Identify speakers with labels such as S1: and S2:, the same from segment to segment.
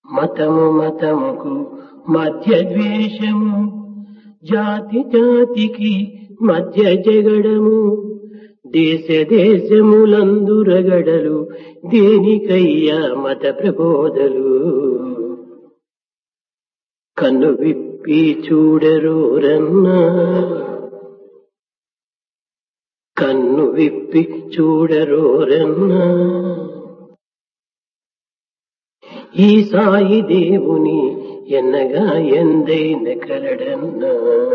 S1: మతము మతముకు మధ్య ద్వేషము జాతి జాతికి మధ్య జగడము దేశ దేశములందు రగడలు దేనికయ్యా మత ప్రబోధలు కన్ను విప్పి చూడరోరన్నా కన్ను విప్పి చూడరోరన్నా ఈ సాయి దేవుని ఎన్నగా ఎందైన కలడన్నా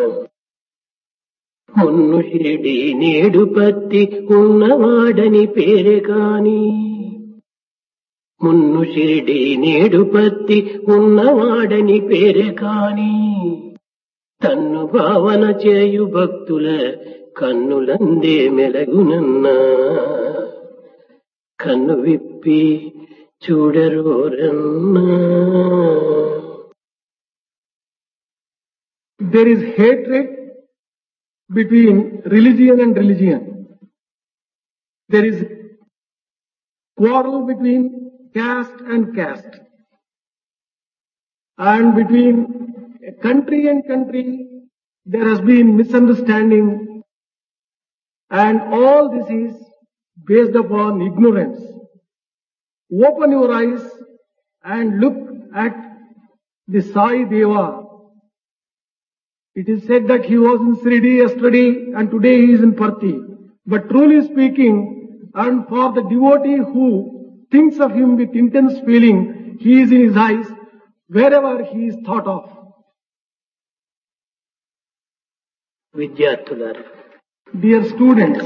S1: మున్ను షిరిడి నేడు పత్తి ఉన్నవాడని పేరే కాని మున్ను షిరిడి నేడు పత్తి ఉన్నవాడని పేరే కాని తన్ను భావన చేయు భక్తుల కన్నులందే మెలగునన్నా కన్ను విప్పి చూడరోరన్నా
S2: There is hatred between religion and religion. There is quarrel between caste and caste. And between a country and country, there has been misunderstanding. And all this is based upon ignorance. Open your eyes and look at the Sai Deva. It is said that he was in Sridi yesterday and today he is in Parthi. But truly speaking, and for the devotee who thinks of him with intense feeling, he is in his eyes wherever he is thought of.
S1: విద్యార్థులారు
S2: Dear students,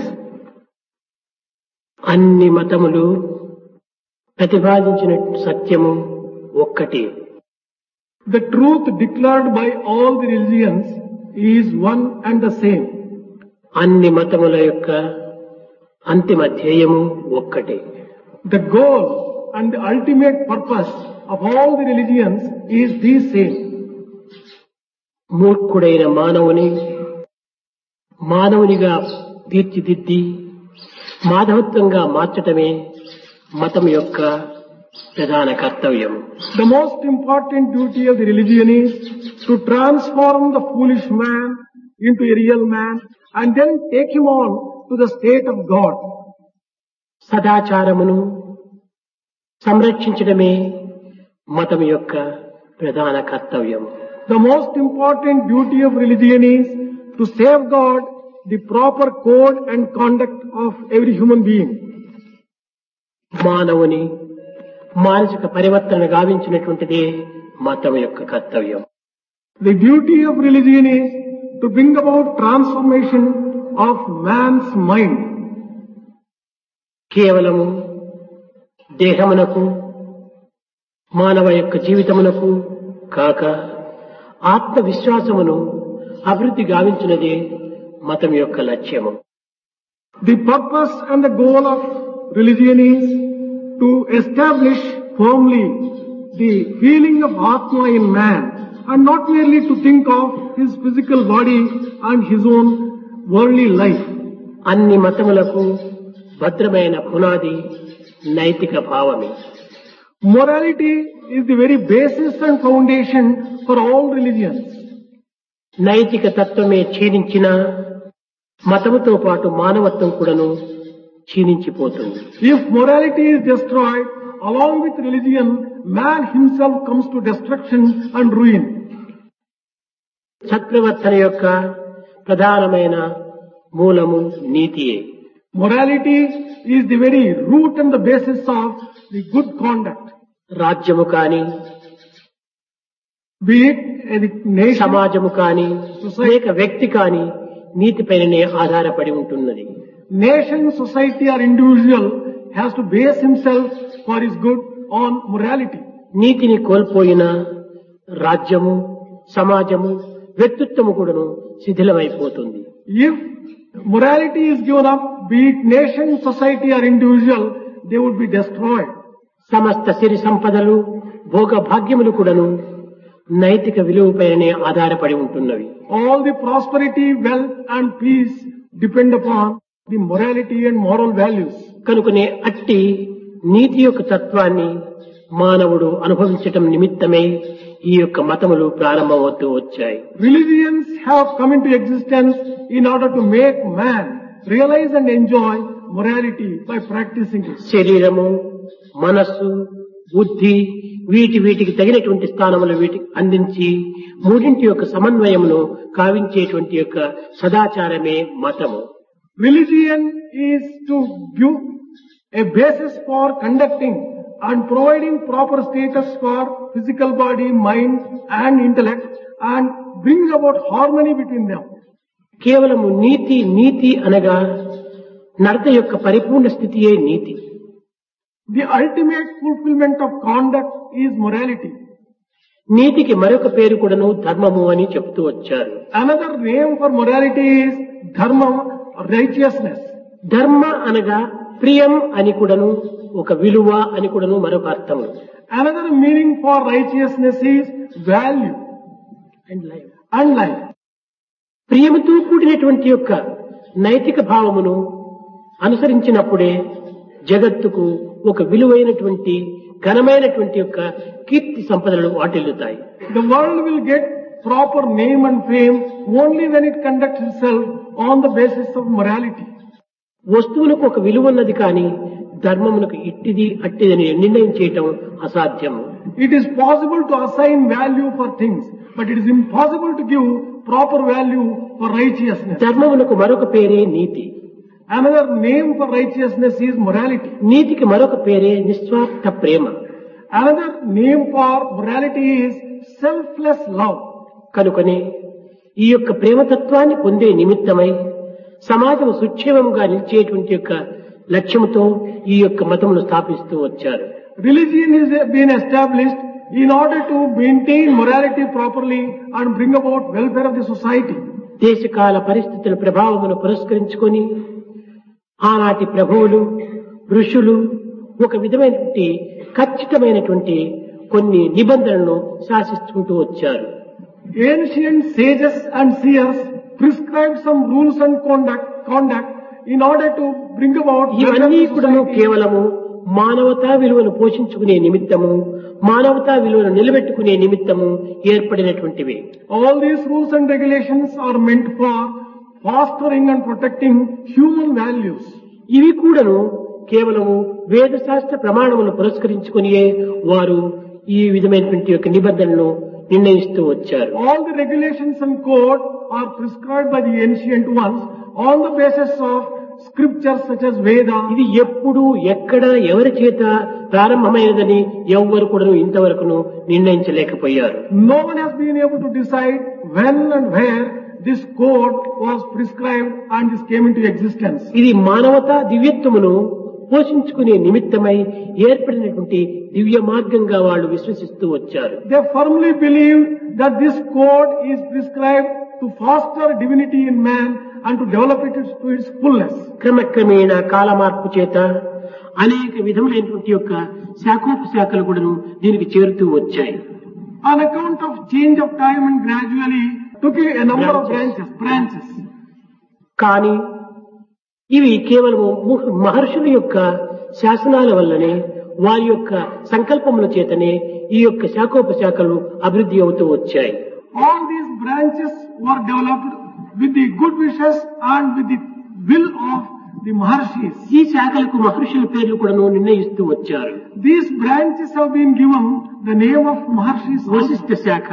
S1: అన్ని మతములు ప్రతిపాదించిన సత్యము ఒక్కటే
S2: the truth declared by all the religions is one and the same.
S1: అన్ని మతముల యొక్క అంతిమ ధ్యేయము ఒక్కటే
S2: The goal and the ultimate purpose of all the religions is the same.
S1: మూర్ఖుడైన మానవుని మానవునిగా తీర్చిదిద్ది మాధవత్వంగా మార్చటమే మతం యొక్క ప్రధాన కర్తవ్యం
S2: The most important duty of the religion is to transform the foolish man into a real man and then take him on to the state of God.
S1: సదాచారమును సంరక్షించడమే మతం యొక్క ప్రధాన కర్తవ్యం
S2: The most important duty of religion is to safeguard the proper code and conduct of every human being.
S1: మానవుని మానసిక పరివర్తన గావించినటువంటిదే మతం యొక్క కర్తవ్యం
S2: The duty of religion is to bring about transformation of man's mind.
S1: కేవలము దేహమునకు మానవ యొక్క జీవితమునకు కాక ఆత్మవిశ్వాసమును అభివృద్ధి గావించినదే మతం యొక్క లక్ష్యము
S2: The purpose and the goal of religion is to establish firmly the feeling of Atma in man and not merely to think of his physical body and his own worldly life.
S1: అన్ని మతములకు భద్రమైన పునాది నైతిక భావమే
S2: Morality is the very basis and foundation for all religions.
S1: నైతిక తత్వమే క్షీణించిన మతముతో పాటు మానవత్వం కూడాను క్షీణించిపోతుంది
S2: If morality is destroyed, along with religion, man himself comes to destruction and ruin.
S1: సత్ప్రవర్తన యొక్క ప్రధానమైన మూలము నీతియే
S2: Morality is the very root and the basis of the good conduct.
S1: రాజ్యము కాని
S2: Be it a nation,
S1: సమాజము కాని లేక వ్యక్తి కాని నీతిపైననే ఆధారపడి ఉంటున్నది
S2: nation, society or individual has to base himself for his good on morality.
S1: నీతిని కోల్పోయిన రాజ్యము సమాజము వ్యక్తిత్వము కూడాను శిథిలమైపోతుంది
S2: If morality is given up, be it nation, society or individual, they would be destroyed.
S1: సమస్త సిరి సంపదలు భోగ భాగ్యములు కూడాను నైతిక విలువపైనే ఆధారపడి ఉంటున్నవి
S2: All the prosperity, wealth and peace depend upon the morality and moral values.
S1: కనుకనే అట్టి నీతి యొక్క తత్వాన్ని మానవుడు అనుభవించటం నిమిత్తమై ఈ యొక్క మతములు ప్రారంభమవుతూ వచ్చాయి
S2: Religions have come into existence in order to make man realize and enjoy morality by practicing it.
S1: శరీరము మనస్సు బుద్ధి వీటి వీటికి తగినటువంటి స్థానములు వీటికి అందించి మూడింటి యొక్క సమన్వయమును కావించేటువంటి యొక్క సదాచారమే మతము
S2: Religion is to give a basis for conducting and providing proper status for physical body, mind and intellect and bring about harmony between them.
S1: కేవలము నీతి నీతి అనగా నడత యొక్క పరిపూర్ణ స్థితియే నీతి
S2: The ultimate fulfillment of conduct is morality.
S1: నీతికి మరొక పేరు కూడాను ధర్మము అని చెప్తూ వచ్చారు
S2: Another name for morality is dharma, righteousness.
S1: ధర్మ అనగా ప్రియం అని కూడాను ఒక విలువ అని కూడాను మరొక అర్థము
S2: Another meaning for righteousness is value
S1: and life
S2: and life.
S1: ప్రియముతో కూడినటువంటి యొక్క నైతిక భావమును అనుసరించినప్పుడే జగత్తుకు ఒక విలువైనటువంటి ఘనమైనటువంటి యొక్క కీర్తి సంపదలు వాటిల్లుతాయి
S2: The world will get proper name and fame only when it conducts itself on the basis of morality.
S1: వస్తువులకు ఒక విలువ ఉన్నది కానీ ధర్మమునకు ఇట్టిది అట్టిదని నిర్ణయం చేయటం అసాధ్యము
S2: It is possible to assign value for things, but it is impossible to give proper value for righteousness.
S1: ధర్మమునకు మరొక పేరే నీతి
S2: Another name for righteousness is morality.
S1: నీతికి మరొక పేరే నిస్వార్థ ప్రేమ
S2: Another name for morality is selfless love.
S1: కనుకనే ఈ యొక్క ప్రేమతత్వాన్ని పొందే నిమిత్తమై సమాజం సుక్షేమంగా నిలిచేటువంటి యొక్క లక్ష్యంతో ఈ యొక్క మతమును స్థాపిస్తూ వచ్చారు
S2: Religion has been established in order to maintain morality properly and bring about welfare of the society.
S1: దేశకాల పరిస్థితుల ప్రభావమును పురస్కరించుకొని ఆనాటి ప్రభువులు ఋషులు ఒక విధమైనటువంటి ఖచ్చితమైనటువంటి కొన్ని నిబంధనలను శాసిస్తుంటూ వచ్చారు
S2: Ancient sages and seers prescribed some rules and conduct, conduct in order to bring about welfare
S1: ఇవన్నీ
S2: of the
S1: కూడాను
S2: society.
S1: కేవలము మానవతా విలువను పోషించుకునే నిమిత్తము మానవతా విలువను నిలబెట్టుకునే నిమిత్తము ఏర్పడినటువంటివి
S2: All these rules and regulations are meant for fostering and protecting human values.
S1: ఇవి కూడాను కేవలము వేద శాస్త్ర ప్రమాణములను పురస్కరించుకునియే వారు ఈ విధమైనటువంటి యొక్క నిబంధనలను నిర్ణయిస్తూ వచ్చారు
S2: All the regulations and code are prescribed by the ancient ones on the basis of scriptures such as Veda.
S1: ఇది ఎప్పుడు ఎక్కడ ఎవరి చేత ప్రారంభమైనదని ఎవ్వరు కూడా ఇంతవరకును నిర్ణయించలేకపోయారు
S2: No one has been able to decide when and where this code was prescribed and this came into existence.
S1: ఇది మానవతా దివ్యత్వమును పోషించుకునే నిమిత్తమై ఏర్పడినటువంటి దివ్య మార్గంగా వాళ్ళు విశ్వసిస్తూ వచ్చారు
S2: They firmly believed that this code is prescribed to foster divinity in man and to develop it to its fullness.
S1: క్రమక్రమేణ కాల మార్పు చేత అనేక విధములైనటువంటి యొక్క శాఖోపశాఖలు కూడాను దీనికి చేరుతూ వచ్చాయి
S2: On account of change of time and gradually took a, a number of branches, branches.
S1: కానీ ఇవి కేవలము ము- మహర్షుల యొక్క శాసనాల వల్లనే వారి యొక్క సంకల్పముల చేతనే ఈ యొక్క శాఖోపశాఖలు అభివృద్ధి అవుతూ వచ్చాయి
S2: All these branches were developed with the good wishes and with the will of the Maharshis.
S1: ఈ శాఖలకు మహర్షుల పేర్లు కూడాను నిర్ణయిస్తూ వచ్చారు
S2: These branches have been given the name of Maharshis.
S1: Vashishtha శాఖ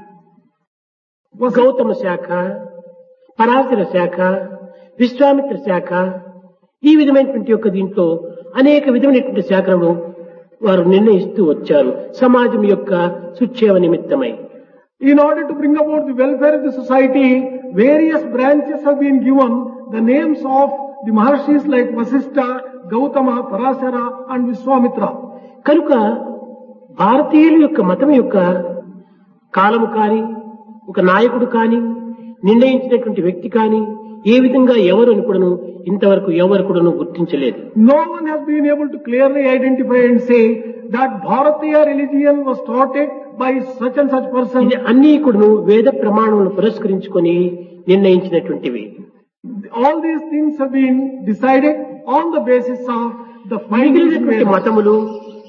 S2: Was
S1: గౌతమ శాఖ పరాశర శాఖ విశ్వామిత్ర శాఖ ఈ విధమైనటువంటి యొక్క దీంట్లో అనేక విధమైనటువంటి శాఖలను వారు నిర్ణయిస్తూ వచ్చారు సమాజం యొక్క సుక్షేమ నిమిత్తమై
S2: In order to bring about the welfare of the society, various branches have been given the names of the Maharshis like Vasistha, Gautama, Parasara and Vishwamitra.
S1: కనుక భారతీయుల యొక్క మతం యొక్క కాలము కాని ఒక నాయకుడు కాని నిర్ణయించినటువంటి వ్యక్తి కాని ఏ విధంగా ఎవరు అని కూడాను ఇంతవరకు ఎవరు కూడాను గుర్తించలేదు
S2: No one has been able to clearly identify and say that Bharatiya religion was started by such and such person.
S1: ఇది అన్ని కూడాను వేద ప్రమాణములను పురస్కరించుకొని నిర్ణయించినటువంటివి
S2: All these things have been decided on the basis of the findings in
S1: మిగిలినటువంటి
S2: Vedas.
S1: మతములు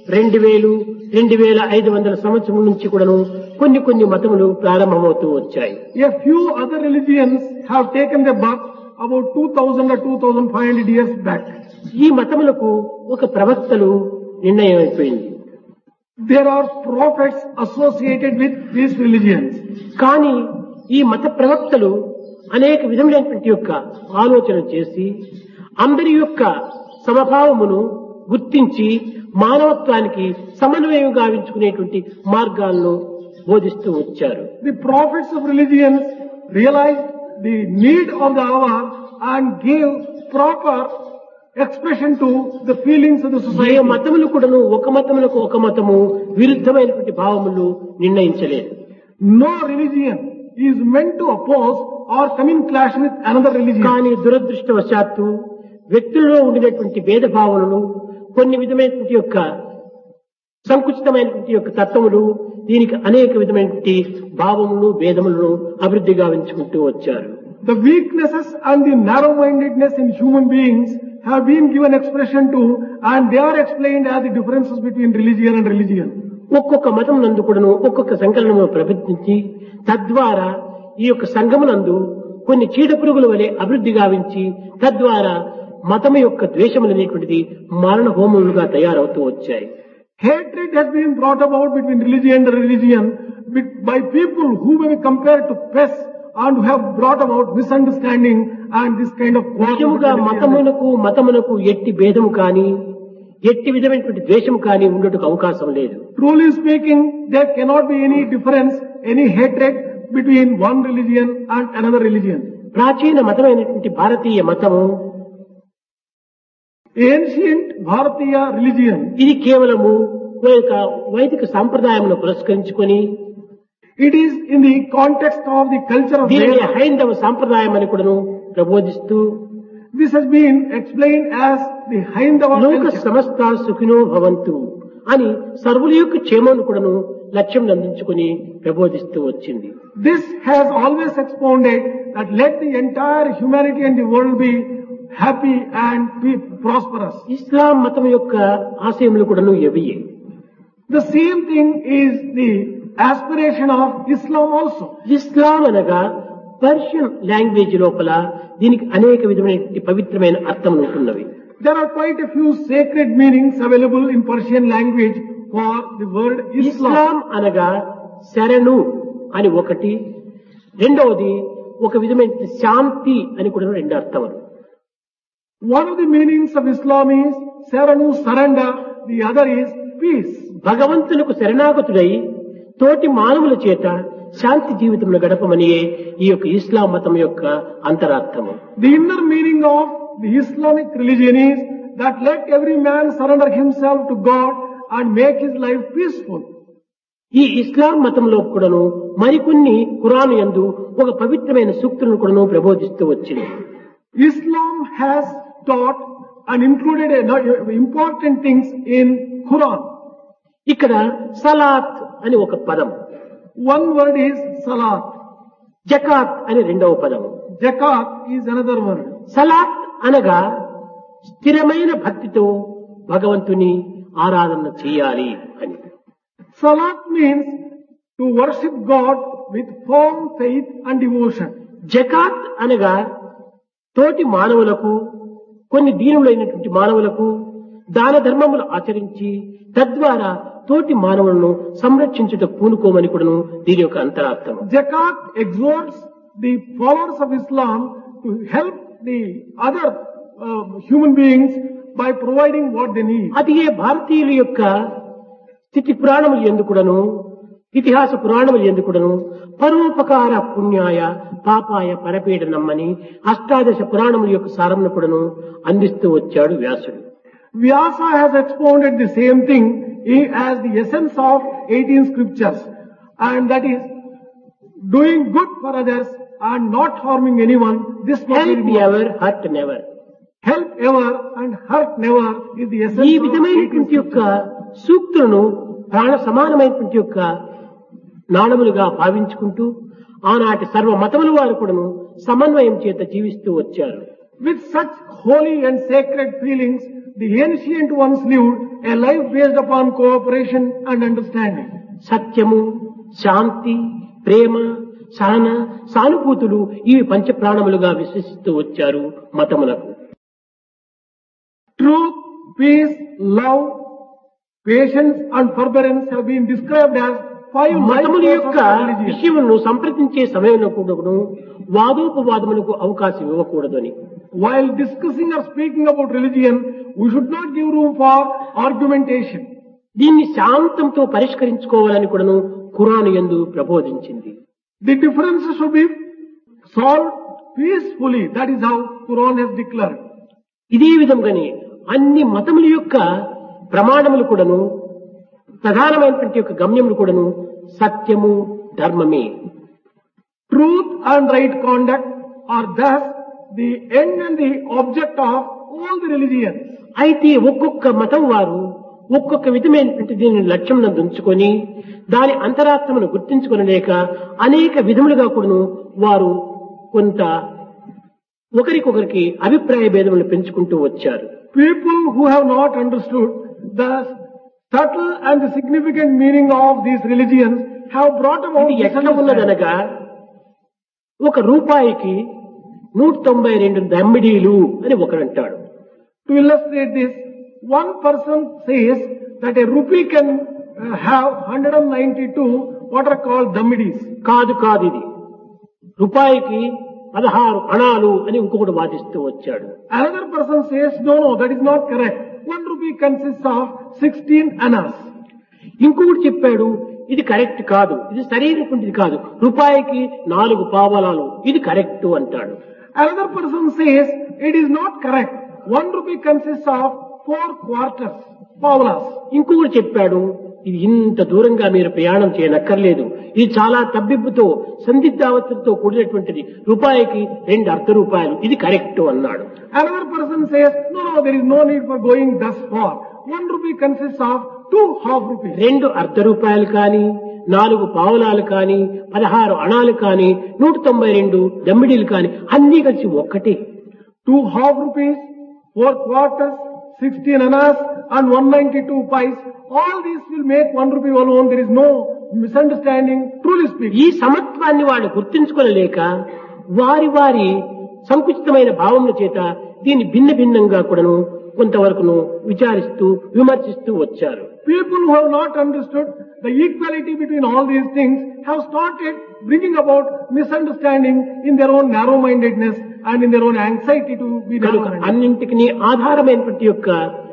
S1: రెండు వేలు రెండు వేల ఐదు వందల సంవత్సరం నుంచి కూడాను కొన్ని కొన్ని మతములు ప్రారంభమవుతూ వచ్చాయి
S2: A few other religions have taken their birth about 2000 or 2500 years back.
S1: ఈ మతములకు ఒక ప్రవక్తలు నిర్ణయం అయిపోయింది
S2: There are prophets associated with these religions.
S1: కానీ ఈ మత ప్రవక్తలు అనేక విధములైనటువంటి యొక్క ఆలోచన చేసి అందరి యొక్క సమభావమును గుర్తించి మానవత్వానికి సమన్వయం గావించుకునేటువంటి మార్గాలను బోధిస్తూ వచ్చారు
S2: The prophets of religions realized the need of the hour and gave proper expression to the feelings of the
S1: A
S2: society.
S1: మతములు కూడాను ఒక మతములకు ఒక మతము విరుద్ధమైనటువంటి భావములు నిర్ణయించలేదు
S2: No religion is meant to oppose or come in clash with another religion.
S1: కానీ దురదృష్టవశాత్తు వ్యక్తుల్లో ఉండినటువంటి భేదభావనలు కొన్ని విధమైనటువంటి యొక్క సంకుచితమైనటువంటి యొక్క తత్వములు దీనికి అనేక విధమైనటువంటి భావములు భేదములను అభివృద్ధి గావించుకుంటూ వచ్చారు
S2: The weaknesses and the narrow-mindedness in human beings have been given expression to and they are explained as the differences between religion and religion.
S1: ఒక్కొక్క మతం నందు కూడాను ఒక్కొక్క సంకలనము ప్రవర్తించి తద్వారా ఈ యొక్క సంఘమునందు కొన్ని చీడ పురుగుల వలె అభివృద్ధి గావించి తద్వారా మతము యొక్క ద్వేషములు అనేటువంటిది మరణ హోమములుగా తయారవుతూ వచ్చాయి
S2: Hatred has been brought about between religion and religion with- by people who may be compared to pests and who have brought about misunderstanding and this kind of war
S1: నిజముగా
S2: between religion and-
S1: మతమునకు మతమునకు ఎట్టి భేదము కానీ ఎట్టి విధమైనటువంటి ద్వేషము కానీ ఉండటకు అవకాశం లేదు
S2: Truly speaking, there cannot be any difference, any hatred between one religion and another religion.
S1: ప్రాచీన మతమైనటువంటి భారతీయ మతము
S2: Ancient Bharatiya religion,
S1: ఇది కేవలము ఓ యొక్క వైదిక సాంప్రదాయమును పురస్కరించుకొని
S2: it is in the context of the culture of
S1: దీనిని
S2: Veda.
S1: హైందవ సాంప్రదాయం అని కూడాను ప్రబోధిస్తూ
S2: This has been explained as the Haindava
S1: లోక
S2: culture.
S1: సమస్త సుఖినో భవంతు అని సర్వుల యొక్క క్షేమను కూడాను లక్ష్యం అందించుకొని ప్రబోధిస్తూ వచ్చింది
S2: This has always expounded that let the entire humanity and the world be happy and be prosperous.
S1: ఇస్లాం మతం యొక్క ఆశయములు కూడాను ఎవియే
S2: The same thing is the aspiration of Islam also.
S1: ఇస్లాం అనగా పర్షియన్ లాంగ్వేజ్ లోపల దీనికి అనేక విధమైనటువంటి పవిత్రమైన అర్థం ఉంటున్నవి
S2: There are quite a few sacred meanings available in Persian language for the word Islam.
S1: ఇస్లాం అనగా శరణు అని ఒకటి రెండవది ఒక విధమైన శాంతి అని కూడా రెండు అర్థములు
S2: One of the meanings of Islam is Saranu, surrender. The other is peace.
S1: భగవంతులకు శరణాగతుడై తోటి మానవుల చేత శాంతి జీవితంలో గడపమనియే ఈ యొక్క ఇస్లాం మతం యొక్క అంతరార్థము
S2: The inner meaning of the Islamic religion is that let every man surrender himself to God and make his life peaceful.
S1: ఈ ఇస్లాం మతంలో కూడాను మరికొన్ని ఖురాను యందు ఒక పవిత్రమైన సూక్తులను కూడాను ప్రబోధిస్తూ వచ్చింది
S2: Islam has taught and included a no- important things in Quran.
S1: ఇక్కడ సలాత్ అని ఒక పదం
S2: One word is Salat.
S1: Zakat అని రెండవ పదము
S2: Zakat is another word.
S1: సలాత్ అనగా స్థిరమైన భక్తితో భగవంతుని ఆరాధన చేయాలి అని
S2: Salat means to worship God with firm faith and devotion.
S1: Zakat అనగా తోటి మానవులకు కొన్ని దీనులైనటువంటి మానవులకు దాన ధర్మములు ఆచరించి తద్వారా తోటి మానవులను సంరక్షించుట పూనుకోమని కూడాను దీని యొక్క అంతరార్థం
S2: Zakat exhorts the followers of Islam to help the other uh, human beings by providing what they need.
S1: అది ఏ భారతీయుల యొక్క స్థితి పురాణములు ఎందుకుడను ఇతిహాస పురాణములు ఎందుకుడను పరోపకార పుణ్యాయ పాపాయ పరపీడనమ్మని అష్టాదశ పురాణముల యొక్క సారమును కూడాను అందిస్తూ వచ్చాడు వ్యాసుడు
S2: Vyasa has expounded the same thing i- as the essence of 18 scriptures and that is doing good for others and not harming anyone. This must be
S1: help
S2: remembered.
S1: Ever hurt never
S2: Help ever and hurt never is the essence
S1: ఈ
S2: of 18
S1: విధమైనటువంటి యొక్క
S2: scriptures.
S1: సూక్తులను ప్రాణ సమానమైనటువంటి యొక్క నాణములుగా భావించుకుంటూ ఆనాటి సర్వ మతముల వారు కూడాను సమన్వయం చేత జీవిస్తూ వచ్చారు
S2: With such holy and sacred feelings, the ancient ones lived a life based upon cooperation and understanding.
S1: సత్యము శాంతి ప్రేమ సహన సానుభూతులు ఇవి పంచప్రాణములుగా విశ్వసిస్తూ వచ్చారు మతములకు
S2: Truth, peace, love, patience and forbearance have been described as five life
S1: మతముల
S2: forces
S1: యొక్క
S2: of religion.
S1: విషయములను సంప్రదించే సమయంలో కూడాను వాదోపవాదములకు అవకాశం ఇవ్వకూడదని
S2: While discussing or speaking about religion, we should not give room for argumentation.
S1: దీన్ని శాంతంతో పరిష్కరించుకోవాలని కూడాను ఖురాను యందు ప్రబోధించింది
S2: The differences should be solved peacefully. That is how Quran has declared.
S1: ఇదే విధంగానే అన్ని మతముల యొక్క ప్రమాణములు కూడాను ప్రధానమైనటువంటి యొక్క గమ్యములు కూడాను సత్యము ధర్మమే
S2: Truth and right conduct are thus the end and the object of all the religions.
S1: అయితే ఒక్కొక్క మతం వారు ఒక్కొక్క విధమైనటువంటి దీనిని లక్ష్యం ఉంచుకొని దాని అంతరాత్మను గుర్తించుకొనలేక అనేక విధములుగా కూడాను వారు కొంత ఒకరికొకరికి అభిప్రాయ భేదములు పెంచుకుంటూ వచ్చారు
S2: People who have not understood the subtle and the significant meaning of these religions have brought about
S1: ఇది ఎట్లా
S2: misunderstanding.
S1: ఉన్నదనగా ఒక రూపాయికి నూట తొంభై రెండు దమ్మిడీలు అని ఒకడు అంటాడు
S2: To illustrate this, one person says that a rupee can uh, have 192 what are called dammidis.
S1: కాదు కాదు ఇది రూపాయికి పదహారు అణాలు అని ఇంకొకటి వాదిస్తూ వచ్చాడు
S2: Another person says, no, no, that is not correct. One rupee consists of 16 annas.
S1: ఇంకొకటి చెప్పాడు ఇది కరెక్ట్ కాదు ఇది సరైనటువంటిది కాదు రూపాయికి నాలుగు పావలాలు ఇది కరెక్ట్ అంటాడు
S2: Another person says, it is not correct. One rupee consists of four quarters, pavlas.
S1: ఇంకొకటి చెప్పాడు ఇది ఇంత దూరంగా మీరు ప్రయాణం చేయనక్కర్లేదు ఇది చాలా తబ్బిబ్బుతో సందిగ్ధావస్థతో కూడినటువంటిది రూపాయికి రెండు అర్ధ రూపాయలు ఇది కరెక్ట్ అన్నాడు
S2: Another person says, no, no, there is no need for going thus far. One rupee consists of two half rupees.
S1: రెండు అర్ధ రూపాయలు కానీ నాలుగు పావులాలు కానీ పదహారు అణాలు కానీ నూట తొంభై రెండు దమ్మిడీలు కానీ అన్నీ కలిసి ఒక్కటే
S2: Two half rupees, four quarters, 16 annas and 192 pies. All these will make one rupee alone. There is no misunderstanding, truly speaking.
S1: ఈ సమత్వాన్ని వాళ్ళు గుర్తించుకోలేక వారి వారి సంకుచితమైన భావముల చేత దీన్ని భిన్న భిన్నంగా కూడాను కొంతవరకును విచారిస్తూ విమర్శిస్తూ వచ్చారు
S2: People who have not understood the equality between all these things have started bringing about misunderstanding in their own narrow-mindedness and in their own anxiety to be
S1: కనుక
S2: narrow-minded.
S1: అన్నింటికి ఆధారమైనటువంటి యొక్క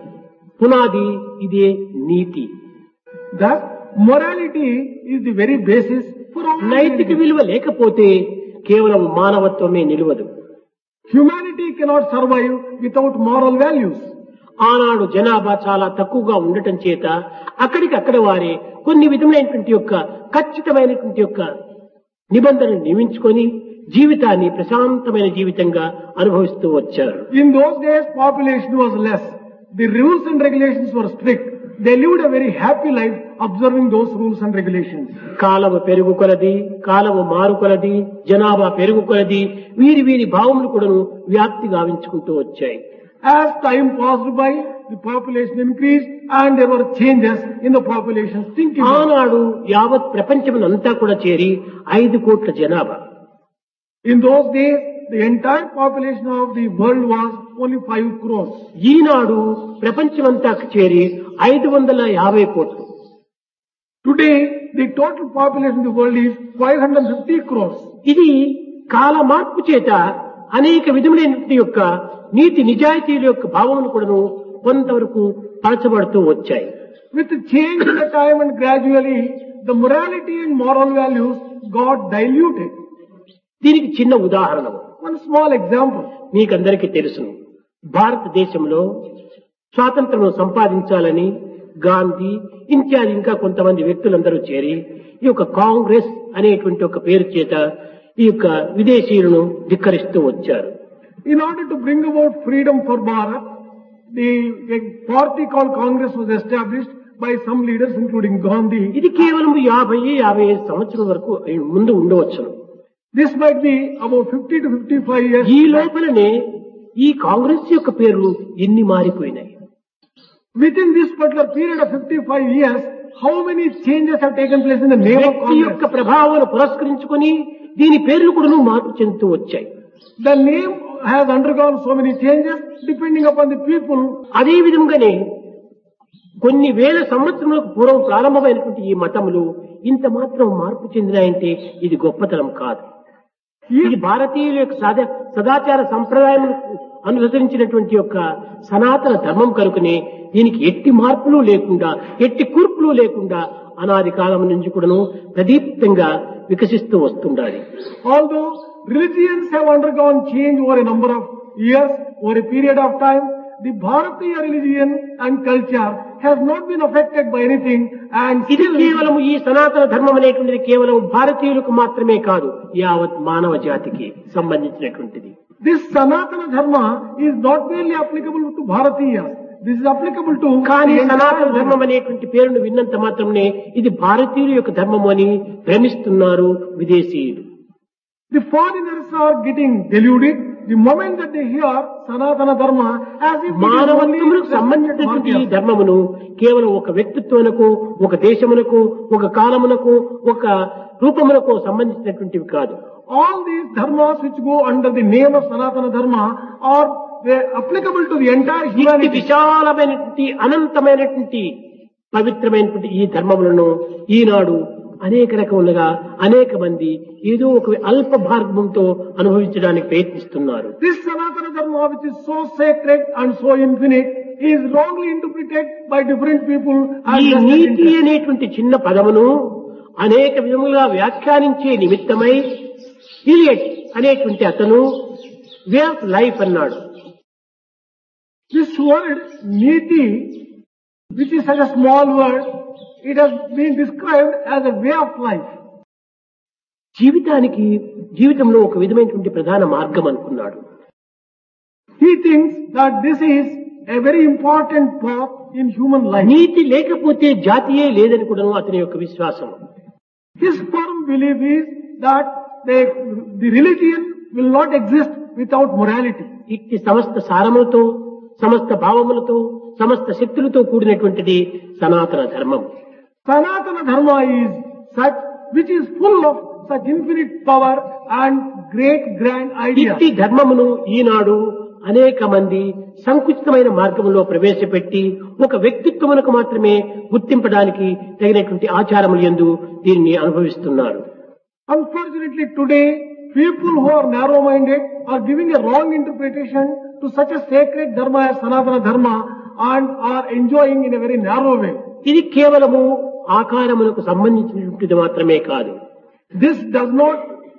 S1: పునాది ఇదే నీతి
S2: Thus, morality is the very basis for all
S1: నైతిక
S2: religions.
S1: విలువ లేకపోతే కేవలం మానవత్వమే నిలవదు
S2: Humanity cannot survive without moral values.
S1: ఆనాడు జనాభా చాలా తక్కువగా ఉండటం చేత అక్కడికి అక్కడ వారే కొన్ని విధములైనటువంటి యొక్క ఖచ్చితమైనటువంటి యొక్క నిబంధనలు నియమించుకొని జీవితాన్ని ప్రశాంతమైన జీవితంగా అనుభవిస్తూ వచ్చారు
S2: In those days, population was less. The rules and regulations were strict. They lived a very happy life observing those rules and regulations.
S1: కాలము పెరుగు కొలది కాలము మారు కొలది జనాభా పెరుగు కొలది వీరి వీరి భావములు కూడాను వ్యాప్తి గావించుకుంటూ వచ్చాయి
S2: As time passed by, the population increased and there were changes in the population's thinking.
S1: ఆనాడు యావత్ ప్రపంచమునంతా కూడా చేరి ఐదు కోట్ల జనాభా
S2: In those days, the entire population of the world was only 5 crores.
S1: ఈనాడు ప్రపంచమంతా చేరి ఐదు వందల యాభై కోట్లు
S2: Today, the total population of the world is 550 crores.
S1: ఇది కాల మార్పు చేత అనేక విధములైనటువంటి యొక్క నీతి నిజాయితీల యొక్క భావములు కూడాను కొంతవరకు పరచబడుతూ వచ్చాయి
S2: With the change in the time and gradually, the morality and moral values got diluted.
S1: దీనికి చిన్న ఉదాహరణ
S2: One small example.
S1: మీకందరికీ తెలుసును భారతదేశంలో స్వాతంత్రం సంపాదించాలని గాంధీ ఇత్యాది ఇంకా కొంతమంది వ్యక్తులందరూ చేరి ఈ యొక్క కాంగ్రెస్ అనేటువంటి ఒక పేరు చేత ఈ యొక్క విదేశీయులను ధిక్కరిస్తూ వచ్చారు
S2: In order to bring about freedom for Bharat, the a party called Congress was established by some leaders including Gandhi.
S1: ఇది కేవలం యాభై యాభై ఐదు సంవత్సరం వరకు ముందు ఉండవచ్చును
S2: This might be about 50 to 55 years.
S1: ఈ
S2: back.
S1: లోపలనే ఈ కాంగ్రెస్ యొక్క పేర్లు ఎన్ని మారిపోయినాయి
S2: Within this particular period of 55 years, how many changes have taken place in the name of
S1: వ్యక్తి యొక్క
S2: Congress?
S1: ప్రభావం పురస్కరించుకొని దీని పేర్లు కూడా మార్పు చెందుతూ వచ్చాయి
S2: The name has undergone so many changes depending upon the people.
S1: అదే విధంగానే కొన్ని వేల సంవత్సరములకు పూర్వం ప్రారంభమైనటువంటి ఈ మతములు ఇంత మాత్రం మార్పు చెందినాయంటే ఇది గొప్పతనం కాదు ఇది భారతీయుల యొక్క సదా సదాచార సంప్రదాయములకు అనుసరించినటువంటి యొక్క సనాతన ధర్మం కనుకనే దీనికి ఎట్టి మార్పులు లేకుండా ఎట్టి కూర్పులు లేకుండా అనాది కాలం నుంచి కూడాను ప్రదీప్తంగా వికసిస్తూ వస్తుండాలి
S2: Although religions have undergone change over a number of years, over a period of time, the Bharatiya religion and culture has not been affected by anything and
S1: ఇది
S2: still
S1: కేవలం ఈ సనాతన ధర్మం అనేటువంటిది కేవలం భారతీయులకు మాత్రమే కాదు యావత్ మానవ జాతికి సంబంధించినటువంటిది
S2: this Sanatana Dharma is not merely applicable to Bharatiyas. This is applicable to
S1: కానీ
S2: the entire
S1: సనాతన
S2: world.
S1: ధర్మం అనేటువంటి పేరును విన్నంత మాత్రమే ఇది భారతీయుల యొక్క ధర్మం అని భ్రమిస్తున్నారు విదేశీయులు
S2: The foreigners are getting deluded the moment that they hear Sanatana Dharma as if it is only
S1: మానవత్వములకు సంబంధించినటువంటి ఈ
S2: Bharatiyas.
S1: ధర్మమును కేవలం ఒక వ్యక్తిత్వమునకు ఒక దేశమునకు ఒక కాలమునకు ఒక రూపమునకు సంబంధించినటువంటివి కాదు
S2: All these dharmas which go under the name of Sanatana Dharma are they applicable to the entire
S1: ఇట్టి
S2: humanity.
S1: విశాలమైనటువంటి అనంతమైనటువంటి పవిత్రమైనటువంటి ఈ ధర్మములను ఈనాడు అనేక రకములుగా అనేక మంది ఏదో ఒక అల్ప భార్గంతో అనుభవించడానికి ప్రయత్నిస్తున్నారు
S2: This Sanatana Dharma which is so sacred and so infinite is wrongly interpreted by different people as
S1: ఈ
S2: just an
S1: నీతి
S2: interest.
S1: అనేటువంటి చిన్న పదమును అనేక విధములుగా వ్యాఖ్యానించే నిమిత్తమై ఇలియట్ అనేటువంటి అతను వే ఆఫ్ లైఫ్ అన్నాడు
S2: This word niti, which is such a small word, it has been described as a way of life.
S1: జీవితానికి జీవితంలో ఒక విధమైనటువంటి ప్రధాన మార్గం అనుకున్నాడు
S2: He thinks that this is a very important path in human life.
S1: నీతి లేకపోతే జాతియే లేదని కూడా అతని యొక్క విశ్వాసం
S2: His firm belief is that the, the religion will not exist without morality.
S1: ఇట్టి సమస్త సారములతో సమస్త భావములతో సమస్త శక్తులతో కూడినటువంటిది సనాతన ధర్మం
S2: Sanatana Dharma is such which is full of such infinite power and great grand ideas.
S1: ఇట్టి ధర్మమును ఈనాడు అనేక మంది సంకుచితమైన మార్గంలో ప్రవేశపెట్టి ఒక వ్యక్తిత్వమునకు మాత్రమే గుర్తింపడానికి తగినటువంటి ఆచారములు ఎందు దీనిని అనుభవిస్తున్నారు
S2: Unfortunately today, people who are narrow-minded are giving a wrong interpretation to such a sacred dharma as Sanatana Dharma and are enjoying in a very narrow way.
S1: ఇది కేవలము ఆకారములకు సంబంధించినటువంటిది మాత్రమే కాదు
S2: This does not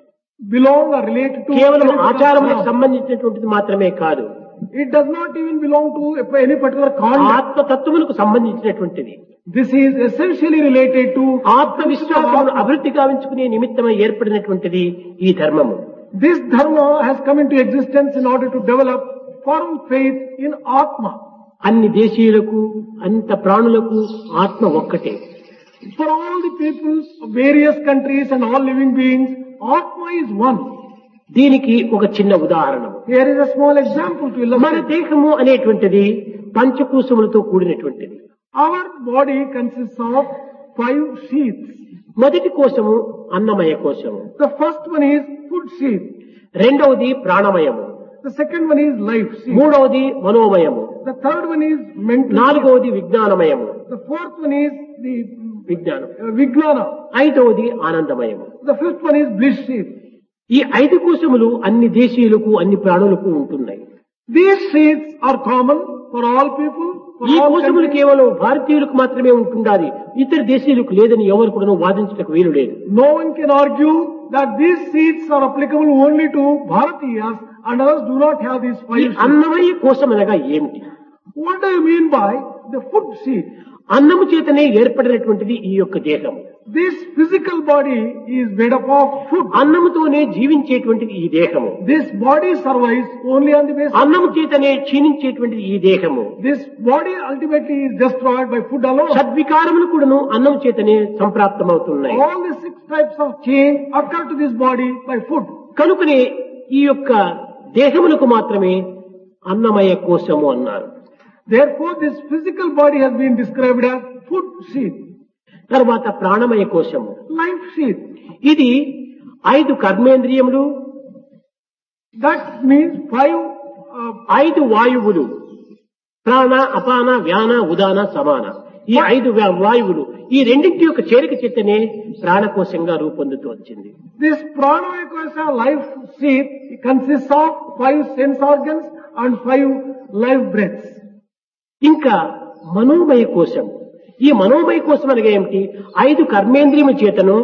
S2: belong or relate to
S1: కేవలం
S2: any particular
S1: ఆచారములకు
S2: form.
S1: సంబంధించినటువంటిది మాత్రమే కాదు
S2: It does not even belong to a- any particular conduct.
S1: ఆత్మతత్వములకు సంబంధించినటువంటిది
S2: This is essentially related to
S1: ఆత్మవిశ్వాసమును అభివృద్ధి గావించుకునే నిమిత్తమై ఏర్పడినటువంటిది ఈ ధర్మము
S2: This dharma has come into existence in order to develop firm faith in Atma.
S1: అన్ని దేశీయులకు అంత ప్రాణులకు ఆత్మ ఒక్కటే
S2: For all the peoples of various countries and all living beings, Atma is one.
S1: దీనికి ఒక చిన్న ఉదాహరణ
S2: Here is a small example to
S1: మన
S2: illustrate.
S1: దేహము అనేటువంటిది పంచకోశములతో కూడినటువంటిది
S2: Our body consists of five sheaths.
S1: మొదటి కోశము అన్నమయ కోశము
S2: The first one is food sheath.
S1: రెండవది ప్రాణమయము
S2: The second one is life sheath.
S1: మూడవది మనోమయము
S2: The third one is mental. sheath.
S1: నాలుగవది విజ్ఞానమయము
S2: The fourth one is the
S1: విజ్ఞానం
S2: uh, Vijnana.
S1: ఐదవది ఆనందమయము
S2: The fifth one is bliss sheath.
S1: ఈ ఐదు కోశములు అన్ని దేశీయులకు అన్ని ప్రాణులకు ఉంటున్నాయి
S2: These sheaths are common for all people. For
S1: ఈ
S2: all
S1: కోశములు
S2: countries.
S1: కేవలం భారతీయులకు మాత్రమే ఉంటుండాలి ఇతర దేశీయులకు లేదని ఎవరు కూడా వాదించడానికి వీలు లేదు
S2: No one can argue that these seats are applicable only to Bharatiyas and others do not have these
S1: ఈ
S2: five seats.
S1: అన్నమయ కోశం అనగా ఏమిటి
S2: What do you mean by the food seat?
S1: అన్నము చేతనే ఏర్పడినటువంటిది ఈ యొక్క దేహం
S2: This physical body is made up of food.
S1: అన్నముతోనే జీవించేటువంటిది ఈ దేహము
S2: This body survives only on the basis of
S1: అన్నము చేతనే క్షీణించేటువంటిది ఈ దేహము
S2: this body ultimately is destroyed by food alone.
S1: సద్వికారములు కూడాను అన్నం చేతనే సంప్రాప్తమవుతున్నాయి
S2: All the six types of change occur to this body by food.
S1: కనుకనే ఈ యొక్క దేహమునకు మాత్రమే అన్నమయ కోశము అన్నారు
S2: Therefore, this physical body has been described as food sheath,
S1: తర్వాత ప్రాణమయ కోశము
S2: life sheath.
S1: ఇది ఐదు కర్మేంద్రియములు
S2: That means five uh,
S1: ఐదు వాయువులు ప్రాణ అపాన వ్యాన ఉదాన సమాన ఈ ఐదు వ్యా- వాయువులు ఈ రెండింటి యొక్క చేరిక చేతనే ప్రాణకోశంగా రూపొందుతూ వచ్చింది
S2: This pranamaya kosha life sheath consists of five sense organs and five life breaths.
S1: ఇంకా మనోమయ కోశం ఈ మనోమయ కోశం అనగా ఏమిటి ఐదు కర్మేంద్రియముల చేతను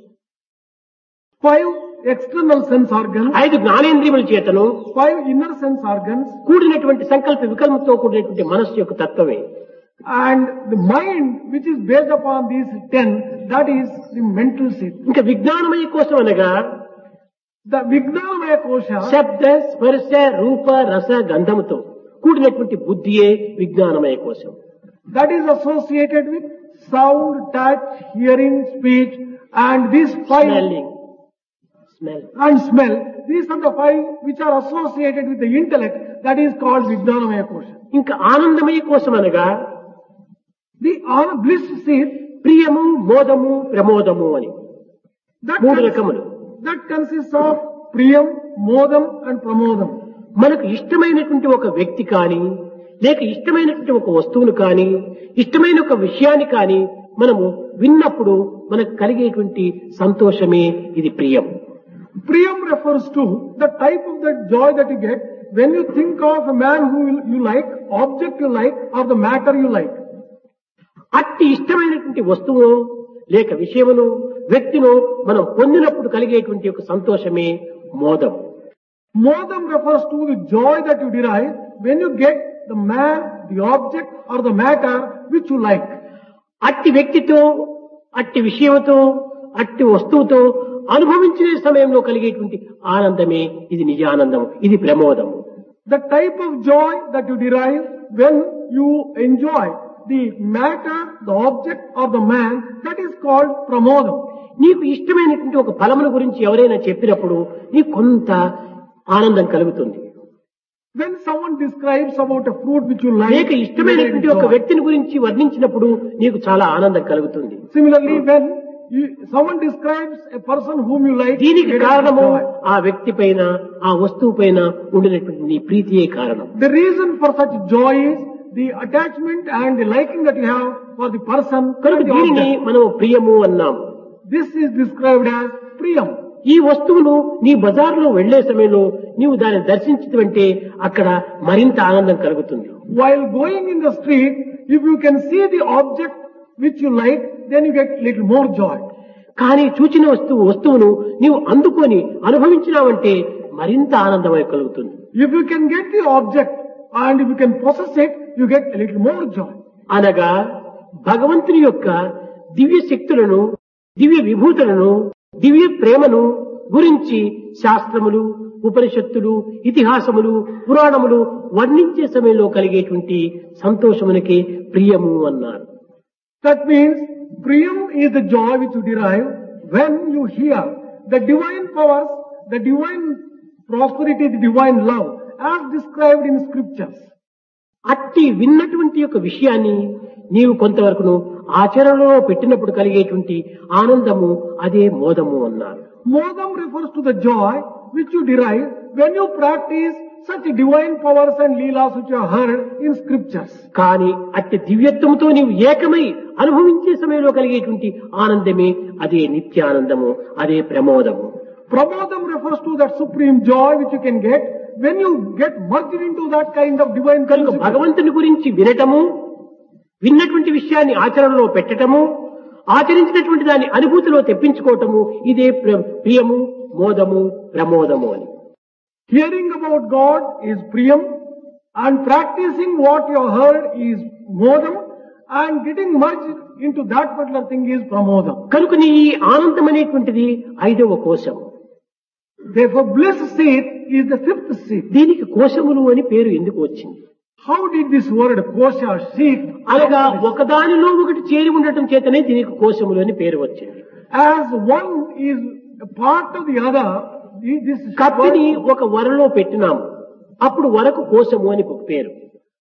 S2: Five external sense organs,
S1: ఐదు జ్ఞానేంద్రియముల చేతను
S2: five inner sense organs,
S1: కూడినటువంటి సంకల్ప వికల్పంతో కూడినటువంటి మనస్సు యొక్క తత్వమే
S2: and the mind which is based upon these ten, that is the mental seat.
S1: ఇంకా విజ్ఞానమయ కోశం అనగా
S2: The Vijnanamaya kosha,
S1: శబ్ద స్పర్శ రూప రస గంధముతో కూడినటువంటి బుద్ధియే విజ్ఞానమయ కోశం
S2: that is associated with sound, touch, hearing, speech, and these five
S1: smelling smell
S2: and smell. These are the five which are associated with the intellect. That is called Vijnanamaya kosha.
S1: ఇంకా ఆనందమయ కోశం అనగా
S2: The uh, bliss seat
S1: ప్రియము మోదము ప్రమోదము అని
S2: that,
S1: మూడు
S2: cons-
S1: రకములు
S2: that consists of Priyam, Modam, and Pramodam.
S1: మనకు ఇష్టమైనటువంటి ఒక వ్యక్తి కానీ లేక ఇష్టమైనటువంటి ఒక వస్తువును కానీ ఇష్టమైన ఒక విషయాన్ని కానీ మనము విన్నప్పుడు మనకు కలిగేటువంటి సంతోషమే ఇది ప్రియం
S2: Priyam refers to the type of that joy that you get when you think of a man who you- you like, object you like, or the matter you like.
S1: అట్టి ఇష్టమైనటువంటి వస్తువును లేక విషయమును వ్యక్తిను మనం పొందినప్పుడు కలిగేటువంటి ఒక సంతోషమే మోదం
S2: Modam refers to the joy that you derive when you get the man, the object, or the matter which you like.
S1: అట్టి వ్యక్తితో అట్టి విషయంతో అట్టి వస్తువుతో అనుభవించే సమయంలో కలిగేటువంటి ఆనందమే ఇది నిజానందం ఇది ప్రమోదము
S2: The type of joy that you derive when you enjoy the matter, the object, or the man, that is called pramodam.
S1: నీకు ఇష్టమైనటువంటి ఒక ఫలముల గురించి ఎవరైనా చెప్పినప్పుడు నీకు కొంత ఆనందం కలుగుతుంది
S2: When someone describes about a fruit which you like,
S1: లేక
S2: you get
S1: ఇష్టమైనటువంటి ఒక
S2: joy.
S1: వ్యక్తిని గురించి వర్ణించినప్పుడు నీకు చాలా ఆనందం కలుగుతుంది
S2: Similarly, when you, someone describes a person whom you like, you
S1: దీనికి
S2: get
S1: కారణము
S2: joy.
S1: ఆ వ్యక్తి పైన ఆ వస్తువు పైన ఉండినటువంటి నీ ప్రీతియే కారణం
S2: The reason for such joy is the attachment and the liking that you have for the person
S1: కనుక
S2: and the
S1: దీనిని
S2: object.
S1: మనం ప్రియము అన్నాము
S2: This is described as priyam.
S1: ఈ వస్తువును నీ బజార్లో వెళ్లే సమయంలో నీవు దాన్ని దర్శించుతుంటే అక్కడ మరింత ఆనందం కలుగుతుంది
S2: While going in the street, if you can see the object which you like, then you get little more joy.
S1: కానీ చూచిన వస్తువు వస్తువును నీవు అందుకొని అనుభవించినావంటే మరింత ఆనందం కలుగుతుంది
S2: If you can get the object and if you can possess it, you get a little more joy.
S1: అనగా భగవంతుని యొక్క దివ్య శక్తులను దివ్య విభూతులను దివ్య ప్రేమను గురించి శాస్త్రములు ఉపనిషత్తులు ఇతిహాసములు పురాణములు వర్ణించే సమయంలో కలిగేటువంటి సంతోషమునికి ప్రియము అన్నారు
S2: That means priyam is the joy which you derive when you hear the divine powers, the divine prosperity, the divine love as described in scriptures.
S1: అట్టి విన్నటువంటి యొక్క విషయాన్ని నీవు కొంతవరకును ఆచరణలో పెట్టినప్పుడు కలిగేటువంటి ఆనందము అదే మోదము అన్నారు
S2: Modam refers to the joy which you derive when you practice such divine powers and leelas which you have heard in scriptures.
S1: కానీ అట్టి దివ్యత్వంతో నీవు ఏకమై అనుభవించే సమయంలో కలిగేటువంటి ఆనందమే అదే నిత్యానందము అదే ప్రమోదము
S2: Pramodam refers to that supreme joy which you can get when you get merged into that kind of divine
S1: కనుక
S2: principle.
S1: భగవంతుని గురించి వినటము విన్నటువంటి విషయాన్ని ఆచరణలో పెట్టటము ఆచరించినటువంటి దాన్ని అనుభూతిలో తెప్పించుకోవటము ఇదే ప్ర- ప్రియము మోదము ప్రమోదము అని
S2: Hearing about God is priyam and practicing what you have heard is modam and getting merged into that particular thing is pramodam.
S1: కనుక నీ ఈ ఆనందం అనేటువంటిది ఐదవ కోశం
S2: Therefore bliss seat is the fifth seat.
S1: దీనికి కోశములు అని పేరు ఎందుకు వచ్చింది
S2: How did this word kosha seat
S1: అనగా ఒకదానిలో ఒకటి చేరి ఉండటం చేతనే దీనికి కోశములు అని పేరు వచ్చింది
S2: as one is a part of the other, the- this
S1: కత్తిని
S2: word-
S1: ఒక వరలో పెట్టినాము అప్పుడు వరకు కోశము అని ఒక పేరు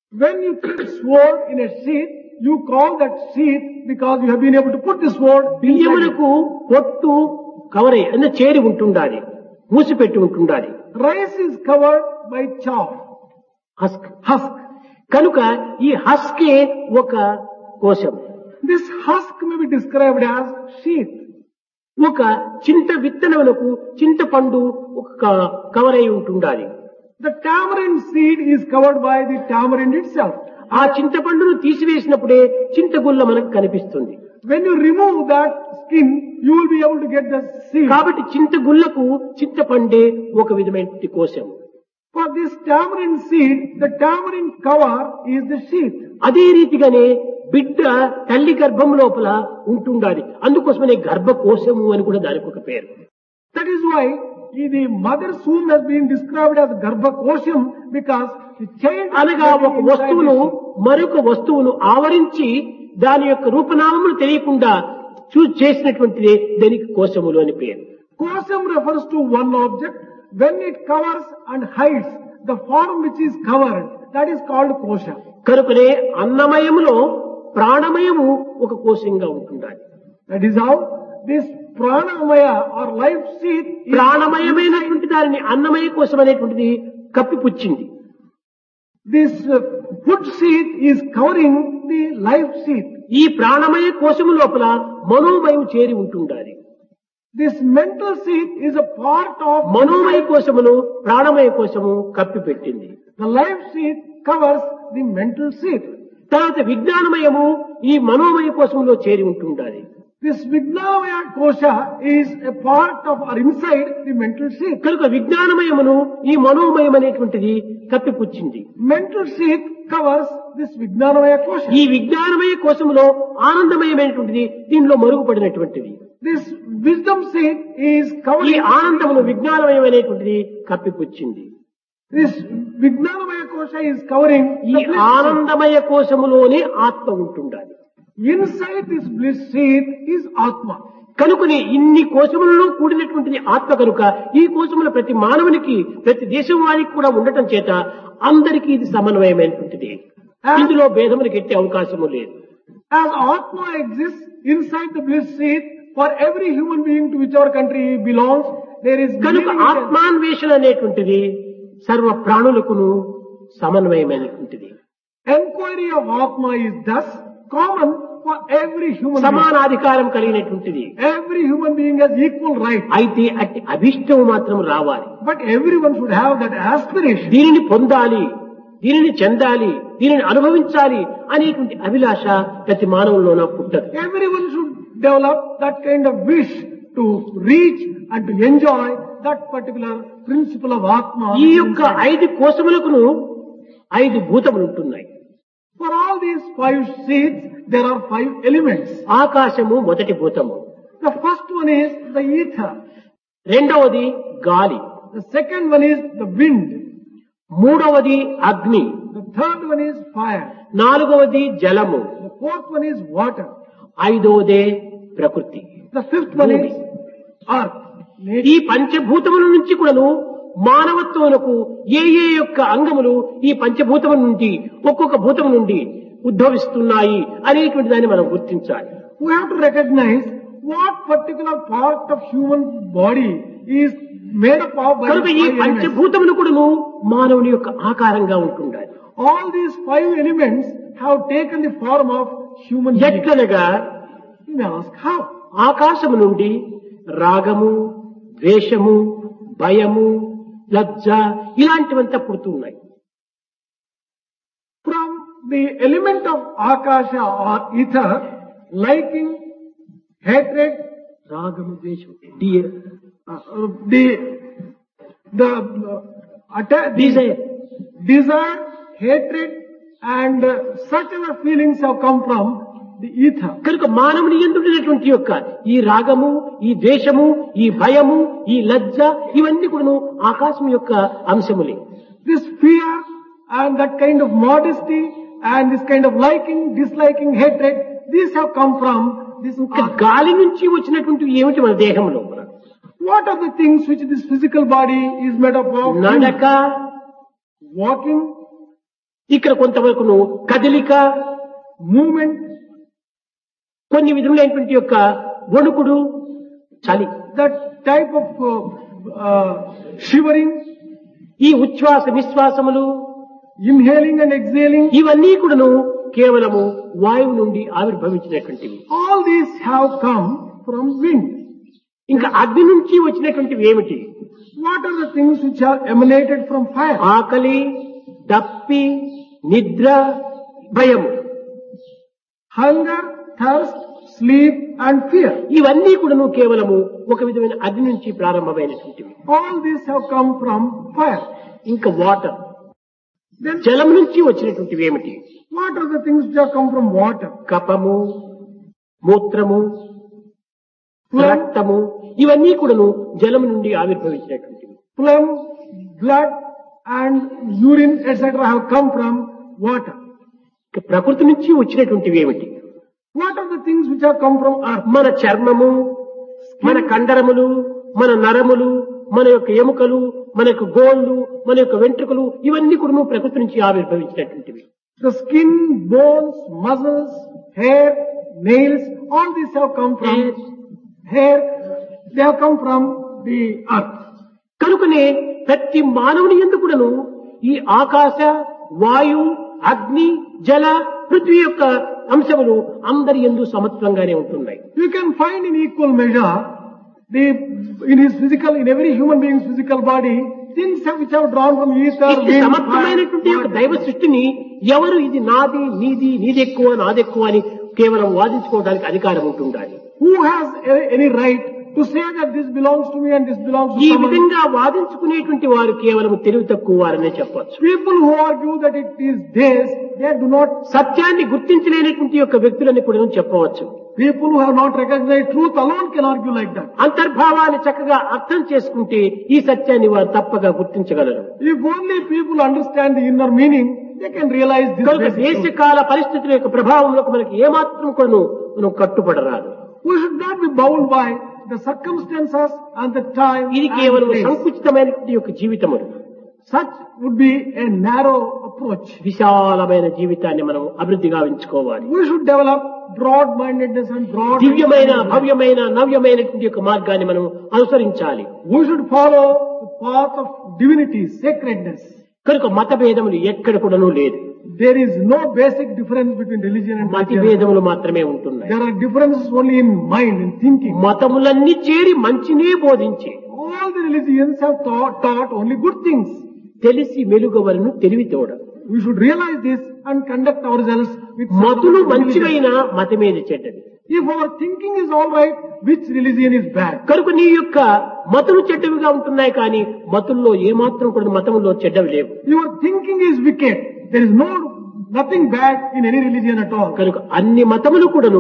S2: When you keep sword in a sheath, you call that sheath because you have been able to put the sword inside it.
S1: బియ్యములకు పొట్టు కవరే అంటే చేరి ఉంటుండాలి మూసిపెట్టి ఉంటుండాలి
S2: Rice is covered by chaff,
S1: husk
S2: husk.
S1: కనుక ఈ హస్కే ఒక కోశం
S2: This husk may be described as sheath.
S1: ఒక చింత విత్తనములకు చింతపండు ఒక కవర్ అయి ఉంటుండాలి
S2: The tamarind seed is covered by the tamarind itself.
S1: ఆ చింతపండును తీసివేసినప్పుడే చింతగుల్ల మనకు కనిపిస్తుంది
S2: When you remove that skin, you will be able to get the seed.
S1: కాబట్టి చింతగుల్లకు చింతపండే ఒక విధమైన కోశం
S2: For this tamarind seed, the tamarind cover is the sheath.
S1: అదే రీతిగానే బిడ్డ తల్లి గర్భం లోపల ఉంటుండాలి అందుకోసమనే గర్భకోశము అని కూడా దానికి ఒక పేరు
S2: That is why the mother's womb has been described as Garbha Kosham because the child
S1: అనగా ఒక
S2: inside
S1: వస్తువును
S2: the
S1: మరొక వస్తువును ఆవరించి దాని యొక్క రూపనామములు తెలియకుండా చూ చేసినటువంటిదే దానికి కోశములు అని పేరు
S2: Kosam refers to one object. When it covers and hides the form which is covered, that is called kosha.
S1: కనుకనే అన్నమయములో ప్రాణమయము ఒక కోశంగా ఉంటుండాలి
S2: That is how this pranamaya or life seed is
S1: ప్రాణమయమైనటువంటి దానిని అన్నమయ కోశం అనేటువంటిది కప్పిపుచ్చింది
S2: this uh, food seed is covering the life seed.
S1: ఈ ప్రాణమయ కోశము లోపల మనోమయం చేరి ఉంటుండాలి
S2: This mental seed is a part of
S1: మనోమయ కోశమును ప్రాణమయ కోశము కప్పిపెట్టింది
S2: the life seed covers the mental seed.
S1: తర్వాత విజ్ఞానమయము ఈ మనోమయ కోశములో చేరి ఉంటుండాలి
S2: This Vignamaya kosha is a part of or inside the mental seed.
S1: కనుక విజ్ఞానమయమును ఈ మనోమయం అనేటువంటిది కప్పిపుచ్చింది
S2: Mental seed covers this Vignamaya kosha.
S1: ఈ విజ్ఞానమయ కోశములో ఆనందమయమైనటువంటిది దీనిలో మరుగుపడినటువంటిది
S2: This wisdom seed is
S1: ఈ
S2: covering
S1: ఆనందమును విజ్ఞానమయమైనటువంటిది కప్పిపుచ్చింది
S2: this Vignamaya kosha is covering
S1: ఈ
S2: the bliss seed.
S1: ఆనందమయ కోశములోనే ఆత్మ ఉంటుండాలి
S2: Inside this bliss seed is Atma.
S1: కనుకని ఇన్ని కోశములలో కూడినటువంటిది ఆత్మ కనుక ఈ కోశముల ప్రతి మానవునికి ప్రతి దేశం వారికి కూడా ఉండటం చేత అందరికీ ఇది సమన్వయమైనటువంటిది ఇందులో భేదములకు ఎట్టే అవకాశము లేదు
S2: As Atma exists inside the bliss seed, for every human being to whichever country he belongs, there is
S1: కనుక
S2: living in-
S1: ఆత్మాన్వేషణ అనేటువంటిది సర్వ ప్రాణులకును సమన్వయమైనటువంటిది
S2: Enquiry of Atma is thus common for every human being.
S1: సమానాధికారం కలిగినటువంటిది
S2: Every human being has equal right.
S1: అయితే అట్టి అభిష్టం మాత్రం రావాలి
S2: But everyone should have that aspiration.
S1: దీనిని పొందాలి దీనిని చెందాలి దీనిని అనుభవించాలి అనేటువంటి అభిలాష ప్రతి మానవుల్లోన పుట్టదు
S2: Everyone should develop that kind of wish to reach and to enjoy that particular principle of Atma.
S1: ఈ యొక్క ఐదు కోశములకును ఐదు భూతములు ఉంటున్నాయి
S2: For all these five seeds, there are five elements.
S1: ఆకాశము మొదటి భూతము
S2: The first one is the ether.
S1: రెండవది గాలి
S2: The second one is the wind.
S1: మూడవది అగ్ని
S2: The third one is fire.
S1: నాలుగవది జలము
S2: The fourth one is water.
S1: ఐదవదే ప్రకృతి
S2: The fifth one is earth.
S1: ఈ పంచభూతముల నుంచి కూడాను మానవత్వమునకు ఏ ఏ యొక్క అంగములు ఈ పంచభూతముల నుండి ఒక్కొక్క భూతం నుండి ఉద్భవిస్తున్నాయి అనేటువంటి దాన్ని మనం గుర్తించాలి
S2: We have to recognize what particular part of human body is made up of by
S1: కనుక
S2: the
S1: ఈ
S2: five elements.
S1: పంచభూతములు కూడాను మానవుని యొక్క ఆకారంగా ఉంటుండాలి
S2: All these five elements have taken the form of human being.
S1: ఎట్లనగా
S2: You may ask how?
S1: ఆకాశము నుండి రాగము ద్వేషము భయము లజ్జ ఇలాంటివంతా పుడుతున్నాయి
S2: From the element of akasha or ether, liking, hatred,
S1: రాగము ద్వేషం dear
S2: uh, the the uh, atta- the
S1: desire
S2: desire, hatred, and uh, such other feelings have come from the ether.
S1: కనుక మానవుని ఎందుకున్నటువంటి యొక్క ఈ రాగము ఈ ద్వేషము ఈ భయము ఈ లజ్జ ఇవన్నీ కూడాను ఆకాశం యొక్క అంశములే
S2: This fear and that kind of modesty and this kind of liking, disliking, hatred, these have come from this.
S1: ఇంకా గాలి నుంచి వచ్చినటువంటి ఏమిటి మన దేహంలో
S2: What are the things which this physical body is made up of?
S1: నడక
S2: Walking,
S1: ఇక్కడ కొంతవరకును కదలిక
S2: movement,
S1: కొన్ని విధములైనటువంటి యొక్క వణుకుడు చలి
S2: that type of uh, uh, shivering,
S1: ఈ ఉచ్ఛ్వాస నిశ్వాసములు
S2: inhaling and exhaling,
S1: ఇవన్నీ కూడాను కేవలము వాయువు నుండి ఆవిర్భవించినటువంటివి
S2: all these have come from wind.
S1: ఇంకా అగ్ని నుంచి వచ్చినటువంటివి ఏమిటి
S2: What are the things which are emanated from fire?
S1: ఆకలి దప్పి నిద్ర భయము
S2: Hunger, thirst, sleep and fear.
S1: ఇవన్నీ కూడాను కేవలము ఒక విధమైన అగ్ని నుంచి ప్రారంభమైనటువంటివి
S2: All these have come from fire.
S1: ఇంకా వాటర్
S2: Then
S1: జలం నుంచి వచ్చినటువంటివి ఏమిటి
S2: what are the things which have come from water?
S1: కపము మూత్రము
S2: Phlegm,
S1: రక్తము ఇవన్నీ కూడాను జలం నుండి ఆవిర్భవించినటువంటివి
S2: phlegm, blood and urine etc. have come from water.
S1: ఇక ప్రకృతి నుంచి వచ్చినటువంటివి ఏమిటి
S2: What are the things which have come from earth?
S1: మన చర్మము మన కండరములు మన నరములు మన యొక్క ఎముకలు మన యొక్క గోళ్ళు మన యొక్క వెంట్రుకలు ఇవన్నీ కూడా ప్రకృతి నుంచి ఆవిర్భవించినటువంటివి
S2: The skin, bones, muscles, hair, nails, all these have come from
S1: Hair.
S2: hair. They have come from the earth.
S1: కనుకనే ప్రతి మానవుని ఎందుకు కూడాను ఈ ఆకాశ వాయు అగ్ని జల పృథ్వీ యొక్క అంశములు అందరి ఎందు సమత్వంగానే ఉంటున్నాయి
S2: You can find in equal measure the in his physical, in every human being's physical body, things have, which have drawn from ether,
S1: ఇట్టి
S2: wind,
S1: సమర్థమైనటువంటి యొక్క
S2: fire,
S1: దైవ సృష్టిని ఎవరు ఇది నాది నీది నీదెక్కువ నాదెక్కువ అని కేవలం వాదించుకోవడానికి అధికారం ఉంటుండాలి
S2: Who has a- any right to say that this belongs to me and this belongs to
S1: ఈ
S2: someone?
S1: విధంగా వాదించుకునేటువంటి వారు కేవలం తెలివి తక్కువ వారనే చెప్పొచ్చు
S2: People who argue that it is theirs, they do not,
S1: సత్యాన్ని గుర్తించలేనటువంటి యొక్క వ్యక్తులని కూడా చెప్పవచ్చు
S2: people who have not recognized truth alone can argue like that.
S1: అంతర్భావాన్ని చక్కగా అర్థం చేసుకుంటే ఈ సత్యాన్ని వారు తప్పగా గుర్తించగలరు
S2: If only people understand the inner meaning, they can realize this
S1: కనుక
S2: basic truth.
S1: దేశకాల పరిస్థితుల యొక్క ప్రభావంలోకి మనకి ఏమాత్రం కూడా మనం కట్టుబడరాదు
S2: We should not be bound by the circumstances and the time
S1: ఇది
S2: and
S1: కేవలం
S2: place.
S1: సంకుచితమైనటువంటి యొక్క జీవితము
S2: Such would be a narrow approach.
S1: విశాలమైన జీవితాన్ని మనం అభివృద్ధి గావించుకోవాలి
S2: We should develop broad-mindedness and broad.
S1: దివ్యమైన భవ్యమైన నవ్యమైనటువంటి యొక్క మార్గాన్ని మనం అనుసరించాలి
S2: We should follow the path of divinity, sacredness.
S1: కనుక మత భేదములు ఎక్కడ కూడాను లేదు
S2: There is no basic difference between religion and
S1: మతి
S2: religion.
S1: భేదములు మాత్రమే ఉంటున్నాయి
S2: There are differences only in mind, in thinking.
S1: మతములన్నీ చేరి మంచినే బోధించి
S2: All the religions have taught, taught only good things.
S1: తెలిసి మెలుగవలను తెలివి తోడ
S2: We should realize this and conduct ourselves with
S1: మతులు
S2: diligence.
S1: మంచివైన మతమేది చెడ్డది
S2: If our thinking is all right, which religion is bad?
S1: కనుక నీ యొక్క మతులు చెడ్డవిగా ఉంటున్నాయి కానీ మతుల్లో ఏమాత్రం కూడా మతములో చెడ్డవి లేవు
S2: Your thinking is wicked. There is no nothing bad in any religion at all.
S1: కనుక అన్ని మతములు కూడాను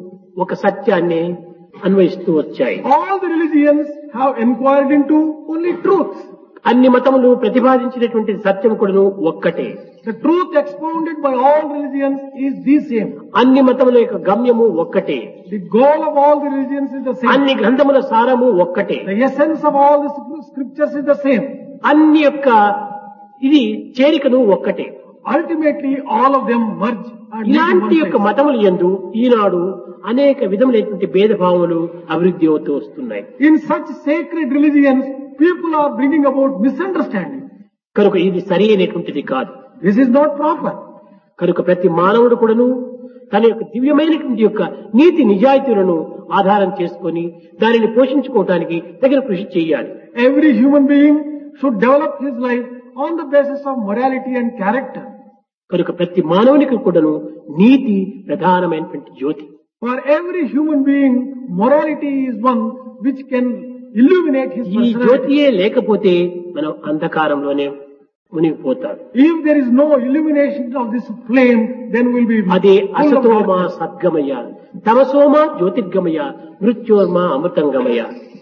S1: ఒక సత్యాన్ని అన్వయిస్తూ వచ్చాయి
S2: All the religions have inquired into only truth.
S1: అన్ని మతములు ప్రతిపాదించినటువంటి సత్యం కూడాను ఒక్కటే
S2: The truth expounded by all religions is the same.
S1: అన్ని మతముల యొక్క గమ్యము ఒక్కటే
S2: The goal of all the religions is the same.
S1: అన్ని గ్రంథముల సారము ఒక్కటే
S2: The essence of all the scriptures is the same.
S1: అన్ని యొక్క ఇది చేరికను ఒక్కటే
S2: Ultimately, all of them merge and meet in
S1: ఇలాంటి
S2: one
S1: యొక్క
S2: place.
S1: మతములు ఎందు ఈనాడు అనేక విధములైనటువంటి భేదభావములు అభివృద్ధి అవుతూ వస్తున్నాయి
S2: In such sacred religions, people are bringing about misunderstanding.
S1: కనుక ఇది సరి అయినటువంటిది కాదు
S2: This is not proper.
S1: కనుక ప్రతి మానవుడు కూడాను తన యొక్క దివ్యమైనటువంటి యొక్క నీతి నిజాయితీలను ఆధారం చేసుకొని దానిని పోషించుకోవటానికి తగిన కృషి చేయాలి
S2: Every human being should develop his life on the basis of morality and character.
S1: కనుక ప్రతి మానవునికి కూడాను నీతి ప్రధానమైనటువంటి జ్యోతి
S2: For every human being, morality is one which can illuminate his
S1: ఈ
S2: personality.
S1: జ్యోతియే లేకపోతే మనం అంధకారంలోనే మునిగిపోతారు
S2: If there is no illumination of this flame, then we'll be
S1: అదే
S2: full of
S1: అసతోమ
S2: darkness.
S1: సద్గమయ తమసోమ జ్యోతిర్గమయ మృత్యోర్మ అమృతంగమయ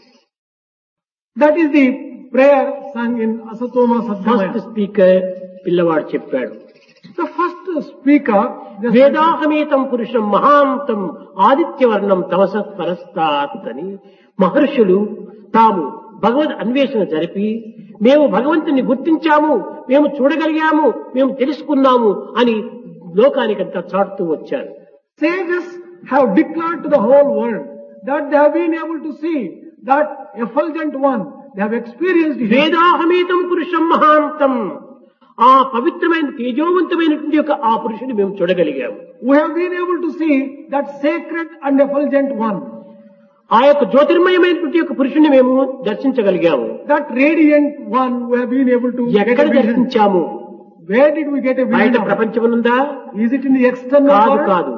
S2: That is the prayer sung in Asatoma
S1: first
S2: Sadgamaya.
S1: Speaker పిల్లవాడు చెప్పాడు
S2: The first speaker, just
S1: వేదాహమేతం పురుషం మహాంతం ఆదిత్యవర్ణం తమస పరస్తాత్ అని మహర్షులు తాము భగవద్ అన్వేషణ జరిపి మేము భగవంతుని గుర్తించాము మేము చూడగలిగాము మేము తెలుసుకున్నాము అని లోకానికంతా చాటుతూ వచ్చారు
S2: Sages have declared to the whole world that they have been able to see that effulgent one. They have experienced him.
S1: వేదాహమేతం పురుషం మహాంతం ఆ పవిత్రమైన తేజోవంతమైనటువంటి యొక్క ఆ పురుషుని మేము చూడగలిగాము
S2: We have been able to see that sacred and effulgent one.
S1: ఆ యొక్క జ్యోతిర్మయమైనటువంటి యొక్క పురుషుని మేము దర్శించగలిగాము
S2: That radiant one we have been able to get
S1: ఎక్కడ
S2: a vision.
S1: దర్శించాము
S2: Where did we get a
S1: బయట
S2: vision? of?
S1: ప్రపంచమునుందా
S2: Is it in the external
S1: కాదు
S2: world?
S1: కాదు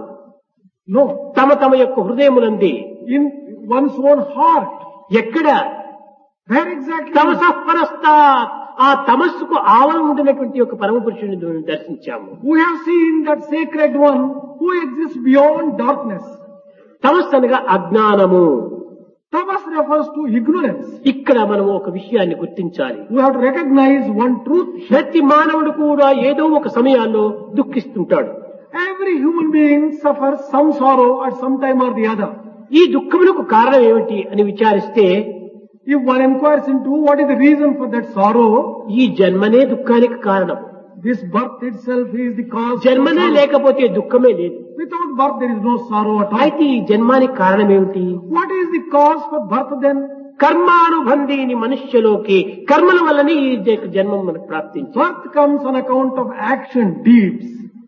S2: No.
S1: తమ తమ యొక్క హృదయమునంది
S2: In one's own heart.
S1: ఎక్కడ
S2: Where exactly?
S1: తమసపరస్తా ఆ తమస్సుకు ఆవరణ ఉండినటువంటి యొక్క పరమ పురుషుని మేము దర్శించాము
S2: We have seen that sacred one who exists beyond darkness.
S1: తమస్సు అనగా అజ్ఞానము
S2: Tamas refers to ignorance.
S1: ఇక్కడ మనం ఒక విషయాన్ని గుర్తించాలి
S2: We have to recognize one truth.
S1: ప్రతి మానవుడు కూడా ఏదో ఒక సమయాల్లో దుఃఖిస్తుంటాడు
S2: Every human being suffers some sorrow at some time or the other.
S1: ఈ దుఃఖములకు కారణం ఏమిటి అని విచారిస్తే
S2: If one inquires into what is the reason for that sorrow,
S1: ఈ జన్మనే దుఃఖానికి కారణం
S2: this birth itself is the cause. of
S1: జన్మనే
S2: sorrow.
S1: లేకపోతే దుఃఖమే లేదు
S2: Without birth there is no sorrow at all.
S1: అయితే ఈ జన్మానికి కారణం ఏమిటి
S2: What is the cause for birth then?
S1: కర్మానుబంధీని మనుష్యలోకి కర్మల వల్లనే ఈ జ- జన్మం మనకు ప్రాప్తించి
S2: Birth comes on account of action, deeds.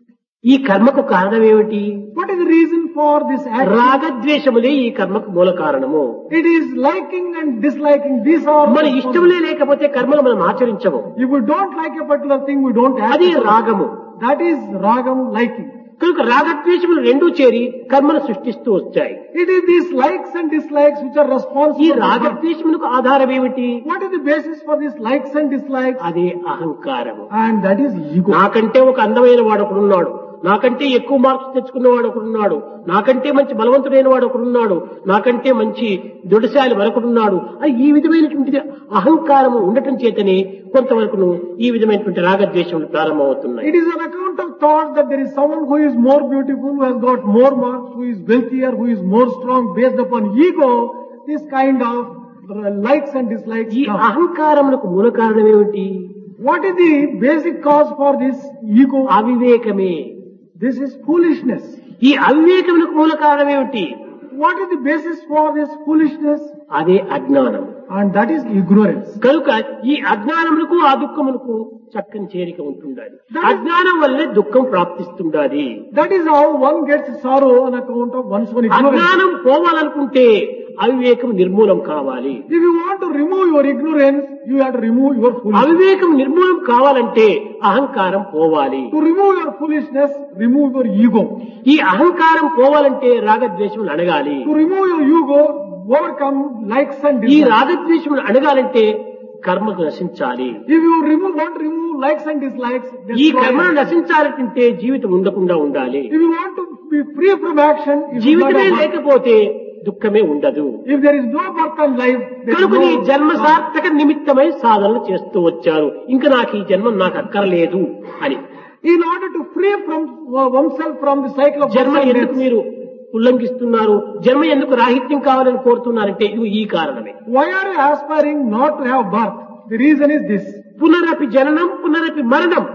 S1: ఈ కర్మకు కారణం ఏమిటి
S2: What is the reason for this action?
S1: రాగద్వేషములే ఈ కర్మకు మూల కారణము
S2: It is liking and disliking. These are.
S1: మన ఇష్టములే లేకపోతే కర్మలు మనం ఆచరించము
S2: If we don't like a particular thing, we don't act.
S1: అది
S2: upon it.
S1: రాగము
S2: That is ragam liking.
S1: కనుక రాగద్వేషములు రెండూ చేరి కర్మను సృష్టిస్తూ వచ్చాయి
S2: It is these likes and dislikes which are
S1: ఈ
S2: responsible. for birth.
S1: రాగద్వేషములకు ఆధారం ఏమిటి
S2: What is the basis for these likes and dislikes?
S1: అదే అహంకారము
S2: And that is ego.
S1: నాకంటే ఒక అందమైన వాడు ఒకడున్నాడు నాకంటే ఎక్కువ మార్క్స్ తెచ్చుకున్నవాడు ఒకడున్నాడు నాకంటే మంచి బలవంతుడైన వాడు ఒకడున్నాడు నాకంటే మంచి దృఢశాలి మరొకడున్నాడు అది ఈ విధమైనటువంటి అహంకారము ఉండటం చేతనే కొంతవరకును ఈ విధమైనటువంటి రాగద్వేషములు ప్రారంభమవుతున్నాయి
S2: It is on account of thought that there is someone who is more beautiful, who has got more marks, who is wealthier, who is more strong based upon ego. This kind of uh, likes and dislikes.
S1: ఈ
S2: come.
S1: అహంకారములకు మూల కారణం ఏమిటి
S2: What is the basic cause for this ego?
S1: అవివేకమే
S2: This is foolishness.
S1: ఈ అవివేకములకు మూల కారణం ఏమిటి
S2: What is the basis for this foolishness?
S1: అదే అజ్ఞానం
S2: And that is ignorance.
S1: కనుక ఈ అజ్ఞానములకు ఆ దుఃఖములకు చక్కని చేరిక ఉంటుండాలి అజ్ఞానం వల్లే దుఃఖం ప్రాప్తిస్తుండాలి
S2: That is how one gets sorrow on account of one's own ignorance.
S1: అజ్ఞానం పోవాలనుకుంటే అవివేకం నిర్మూలం కావాలి
S2: If you want to remove your ignorance, you have to remove your foolishness.
S1: అవివేకం నిర్మూలం కావాలంటే అహంకారం పోవాలి
S2: To remove your foolishness, remove your ego.
S1: ఈ అహంకారం పోవాలంటే రాగద్వేషములు అడగాలి
S2: To remove your ego, overcome likes and
S1: ఈ
S2: dislikes.
S1: రాగద్వేషములు అడగాలంటే కర్మకు నశించాలి
S2: If you remove, want to remove likes and dislikes,
S1: ఈ
S2: destroy
S1: కర్మను
S2: it.
S1: నశించాలంటే జీవితం ఉండకుండా ఉండాలి
S2: if you want to be free from action, if, you
S1: జీవితమే
S2: not have birth,
S1: లేకపోతే దుఃఖమే ఉండదు
S2: if there is no birth and life, there is
S1: కనుక నీ
S2: no
S1: జన్మ సార్థక నిమిత్తమై సాధనలు చేస్తూ వచ్చారు ఇంకా నాకు ఈ జన్మ నాకు అక్కర్లేదు అని
S2: In order to free from uh, oneself from the cycle of birth
S1: జన్మ
S2: and
S1: ఎందుకు
S2: death,
S1: మీరు ఉల్లంఘిస్తున్నారు జన్మ ఎందుకు రాహిత్యం కావాలని కోరుతున్నారంటే ఇది ఈ కారణమే
S2: why are you aspiring not to have birth? The reason is this.
S1: పునరపి జననం పునరపి మరణం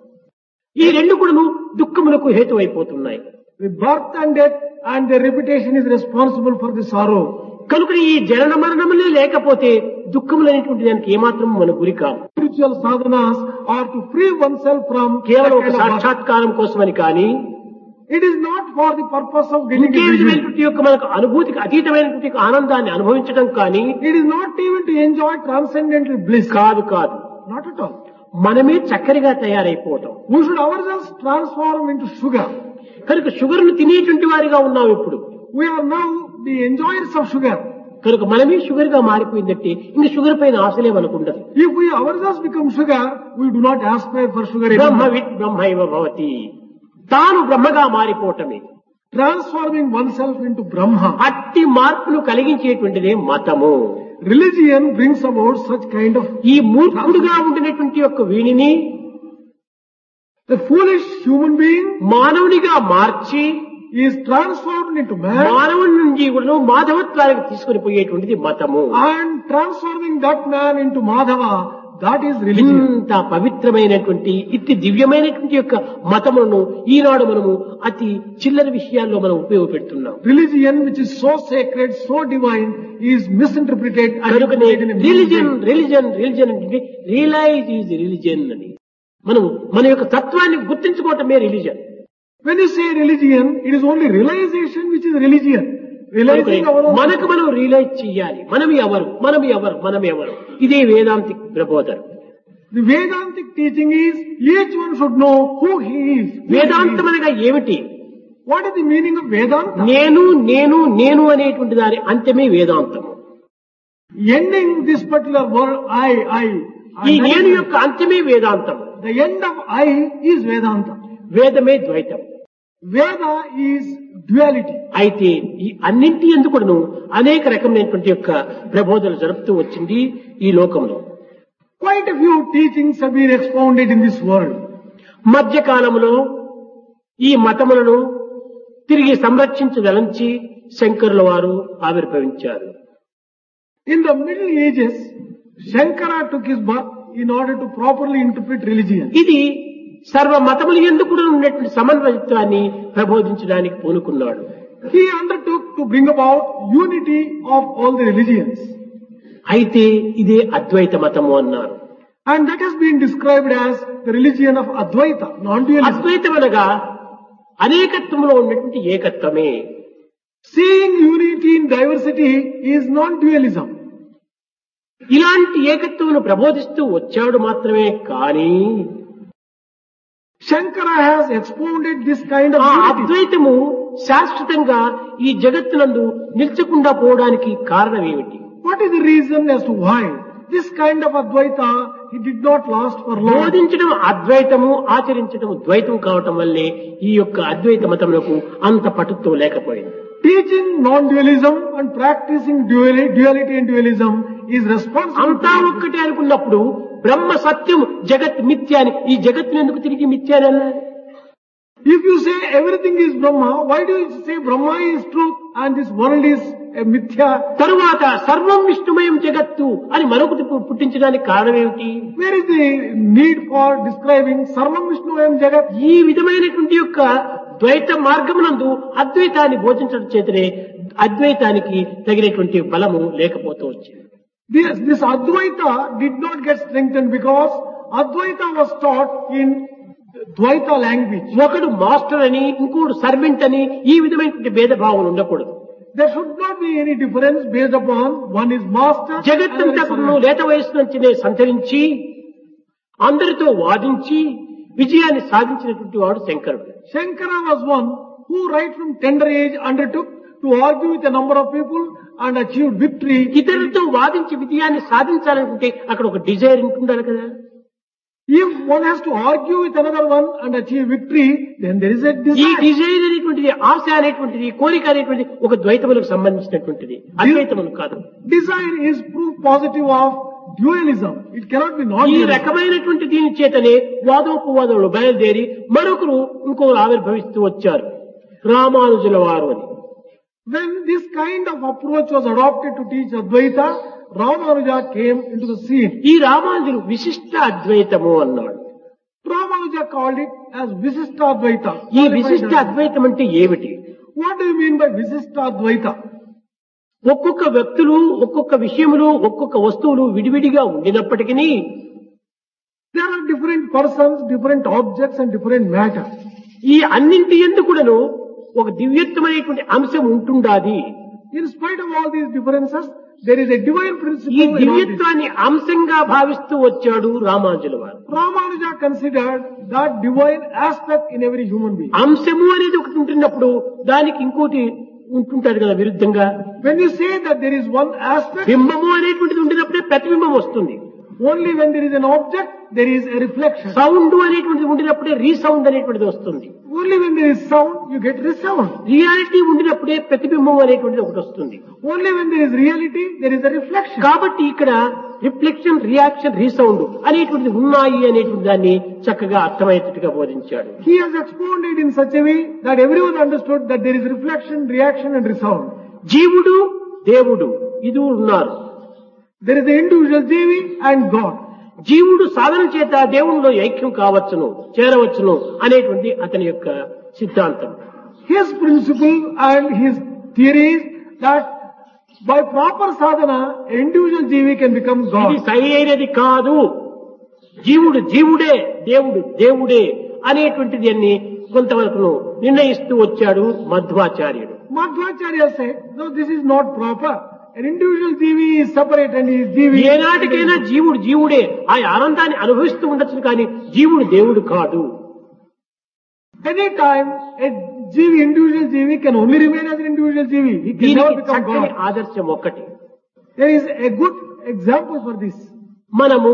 S1: ఈ రెండు కూడా దుఃఖములకు హేతువైపోతున్నాయి
S2: The birth and death and the repetition is responsible for the sorrow.
S1: కనుక ఈ జనన మరణములే లేకపోతే దుఃఖములనేటువంటి దానికి ఏమాత్రం మన గురి కాము
S2: Spiritual sadhanas are to free oneself from
S1: కేవలం ఒక
S2: that kind of birth.
S1: సాక్షాత్కారం కోసమని కానీ
S2: It is not for the purpose of getting
S1: ఇంకే
S2: a vision.
S1: విధమైనటువంటి యొక్క మనకు అనుభూతికి అతీతమైనటువంటి యొక్క ఆనందాన్ని అనుభవించడం కానీ
S2: It is not even to enjoy transcendental bliss.
S1: కాదు కాదు
S2: Not at all.
S1: మనమే చక్కెరగా తయారైపోవటం
S2: We should ourselves transform into sugar.
S1: కనుక షుగర్ ను తినేటువంటి వారిగా ఉన్నాం ఇప్పుడు
S2: We are now the enjoyers of sugar.
S1: కనుక మనమే షుగర్ గా మారిపోయిందంటే ఇంక షుగర్ పైన ఆశలే మనకుండదు
S2: If we ourselves become sugar, we do not aspire for sugar
S1: Brahma
S2: anymore.
S1: With బ్రహ్మైవ భవతి తాను బ్రహ్మగా మారిపోవటమే
S2: Transforming oneself into Brahma.
S1: అట్టి మార్పును కలిగించేటువంటిదే మతము
S2: Religion brings about such kind of
S1: ఈ మూర్ఖుడుగా ఉండినటువంటి యొక్క వీణిని
S2: the foolish human being
S1: మానవునిగా March
S2: is transformed into man
S1: మానవుని నుంచి కూడా మాధవత్వానికి తీసుకుని పోయేటువంటిది మతము
S2: and transforming that man into Madhava. That is religion.
S1: ఇంత పవిత్రమైనటువంటి ఇట్టి దివ్యమైనటువంటి యొక్క మతములను ఈనాడు మనము అతి చిల్లర విషయాల్లో మనం ఉపయోగపెడుతున్నాం
S2: Religion which is so sacred, so divine, is misinterpreted and
S1: కనుకనే
S2: interpreted in a
S1: religion
S2: way.
S1: Religion religion అంటే రియలైజ్ ఈజ్ రిలిజన్ అని మనం మన యొక్క తత్వాన్ని గుర్తించుకోవటమే religion
S2: When you say religion, it is only realization which is religion. Realizing our own.
S1: మనకు మనం రియలైజ్ చెయ్యాలి మనం ఎవరు మనం ఎవరు మనం ఎవరు ఇదే Vedantic ప్రబోధన
S2: The Vedantic teaching is each one should know who he is. who he
S1: వేదాంతం
S2: is.
S1: అనగా ఏమిటి
S2: What is the meaning of Vedanta?
S1: నేను నేను నేను అనేటువంటి దాని అంతమే వేదాంతం
S2: Ending this particular word I, I.
S1: ఈ
S2: and
S1: నేను
S2: that is-
S1: యొక్క అంత్యమే వేదాంతం
S2: The end of I is Vedanta.
S1: వేదమే ద్వైతం
S2: Veda is duality.
S1: అయితే ఈ అన్నింటి ఎందుకును అనేక రకమైనటువంటి యొక్క ప్రబోధనలు జరుపుతూ వచ్చింది ఈ లోకంలో
S2: Quite a few teachings have been expounded in this world.
S1: మధ్యకాలంలో ఈ మతములను తిరిగి సంరక్షించదలంచి శంకరుల వారు ఆవిర్భవించారు
S2: In the Middle Ages, Shankara took his birth in order to properly interpret religion.
S1: ఇది సర్వ మతములు ఎందుకు ఉన్నటువంటి సమన్వయత్వాన్ని ప్రబోధించడానికి పూనుకున్నాడు
S2: He undertook to bring about unity of all the religions.
S1: అయితే ఇదే అద్వైత మతము అన్నారు
S2: And that has been described as the religion of Advaita, non-dualism.
S1: అద్వైతం అనగా అనేకత్వంలో ఉన్నటువంటి ఏకత్వమే
S2: Seeing unity in diversity is non-dualism.
S1: ఇలాంటి ఏకత్వమును ప్రబోధిస్తూ వచ్చాడు మాత్రమే కానీ
S2: Shankara has expounded this kind of
S1: ఆ
S2: unity.
S1: అద్వైతము శాశ్వతంగా ఈ జగత్తునందు నిల్చకుండా పోవడానికి కారణం ఏమిటి
S2: What is the reason as to why this kind of Advaita, he did not last for long?
S1: బోధించడం అద్వైతము ఆచరించడం ద్వైతం కావటం వల్లే ఈ యొక్క అద్వైత మతములకు అంత పటుత్వం లేకపోయింది
S2: Teaching non-dualism and practicing duali- duality and dualism is responsible.
S1: అంతా ఒక్కటే అనుకున్నప్పుడు బ్రహ్మ సత్యం జగత్ మిథ్య అని ఈ జగత్తును ఎందుకు తిరిగి మిథ్య అని అన్నారు
S2: If you say everything is Brahma, why do you say Brahma is truth and this world is a mithya?
S1: తరువాత సర్వం విష్ణుమయం జగత్తు అని మరొకటి పు- పుట్టించడానికి కారణం ఏమిటి
S2: Where is the need for describing Sarvam Vishnu Ayam Jagat?
S1: ఈ విధమైనటువంటి యొక్క ద్వైత మార్గమునందు అద్వైతాన్ని బోధించడం చేతనే అద్వైతానికి తగినటువంటి బలము లేకపోతూ వచ్చింది
S2: This, this Advaita did not get strengthened because Advaita was taught in Dvaita language.
S1: ఒకడు మాస్టర్ అని ఇంకోడు సర్వెంట్ అని ఈ విధమైనటువంటి భేదభావం ఉండకూడదు
S2: There should not be any difference based upon one is master. another is
S1: జగత్తంతకును
S2: servant.
S1: లేత వయసు నుంచినే సంచరించి అందరితో వాదించి విజయాన్ని సాధించినటువంటి వాడు శంకరుడు
S2: Shankara was one who right from tender age undertook to argue with a number of people and achieved victory.
S1: ఇతరులతో వాదించి విజయాన్ని సాధించాలనుకుంటే అక్కడ ఒక డిజైర్ ఉంటుండాలి కదా
S2: If one has to argue with another one and achieve victory, then there is a
S1: ఈ
S2: desire.
S1: Desire అనేటువంటిది ఆశ అనేటువంటిది కోరిక అనేటువంటిది ఒక ద్వైతములకు సంబంధించినటువంటిది అద్వైతములు కాదు
S2: Desire is proof positive of dualism. It cannot be
S1: ఈ
S2: non-dualism.
S1: రకమైనటువంటి దీని చేతనే వాదోపవాదములు బయలుదేరి మరొకరు ఇంకొకరు ఆవిర్భవిస్తూ వచ్చారు రామానుజుల వారు అని
S2: When this kind of approach was adopted to teach Advaita, Ramanuja came into the scene.
S1: ఈ రామానుజులు విశిష్ట అద్వైతము అన్నాడు
S2: Ramanuja called it as Visishta Advaita.
S1: ఈ విశిష్ట అద్వైతం అంటే ఏమిటి
S2: What do you mean by Visishta Advaita?
S1: ఒక్కొక్క వ్యక్తులు ఒక్కొక్క విషయములు ఒక్కొక్క వస్తువులు విడివిడిగా ఉండినప్పటికీ
S2: There are different persons, different objects and different matter.
S1: ఈ అన్నింటి ఎందుకుడను ఒక దివ్యత్వమైనటువంటి అంశం ఉంటుండాది
S2: In spite of all these differences, there is a divine
S1: ఈ
S2: principle in all this.
S1: దివ్యత్వాన్ని అంశంగా భావిస్తూ వచ్చాడు రామానుజుల వారు
S2: Ramanuja considered that divine aspect in every human being.
S1: అంశము అనేది ఒకటి ఉంటున్నప్పుడు దానికి ఇంకోటి ఉంటుంటారు కదా విరుద్ధంగా
S2: When you say that there is one aspect,
S1: బింబము అనేటువంటిది ఉండినప్పుడే ప్రతిబింబం వస్తుంది
S2: only when there is an object, there is a reflection.
S1: Sound అనేటువంటిది ఉండినప్పుడే రీసౌండ్ అనేటువంటిది వస్తుంది
S2: Only when there is sound, you get resound.
S1: Reality ఉండినప్పుడే ప్రతిబింబం అనేటువంటిది ఒకటి వస్తుంది
S2: Only when there is reality, there is a reflection.
S1: కాబట్టి ఇక్కడ రిఫ్లెక్షన్ రియాక్షన్ రీసౌండ్ అనేటువంటిది ఉన్నాయి అనేటువంటి దాన్ని చక్కగా అర్థమయ్యేటట్టుగా బోధించాడు
S2: He has expounded in such a way that everyone understood that there is reflection, reaction and resound.
S1: జీవుడు దేవుడు ఇది ఉన్నారు
S2: There is the individual Jivi and God.
S1: జీవుడు సాధన చేత దేవునిలో ఐక్యం కావచ్చును చేరవచ్చును అనేటువంటి అతని యొక్క సిద్ధాంతం
S2: His principle and his theory is that by proper sadhana, individual jivi can become
S1: ఇది
S2: God.
S1: సరి అయినది కాదు జీవుడు జీవుడే దేవుడు దేవుడే అనేటువంటిది అన్ని కొంతవరకు నిర్ణయిస్తూ వచ్చాడు మధ్వాచార్యుడు
S2: Madhvacharya said, no, this is not proper. An individual jivi is separate and his jivi.
S1: ఏనాటికైనా జీవుడు జీవుడే ఆ ఆనందాన్ని అనుభవిస్తూ ఉండొచ్చు కానీ జీవుడు దేవుడు కాదు
S2: Anytime a jivi, individual jivi can only remain as an individual jivi. He can never
S1: దీనికి
S2: become
S1: చక్కని
S2: God.
S1: ఆదర్శం ఒక్కటి
S2: There is a good example for this.
S1: మనము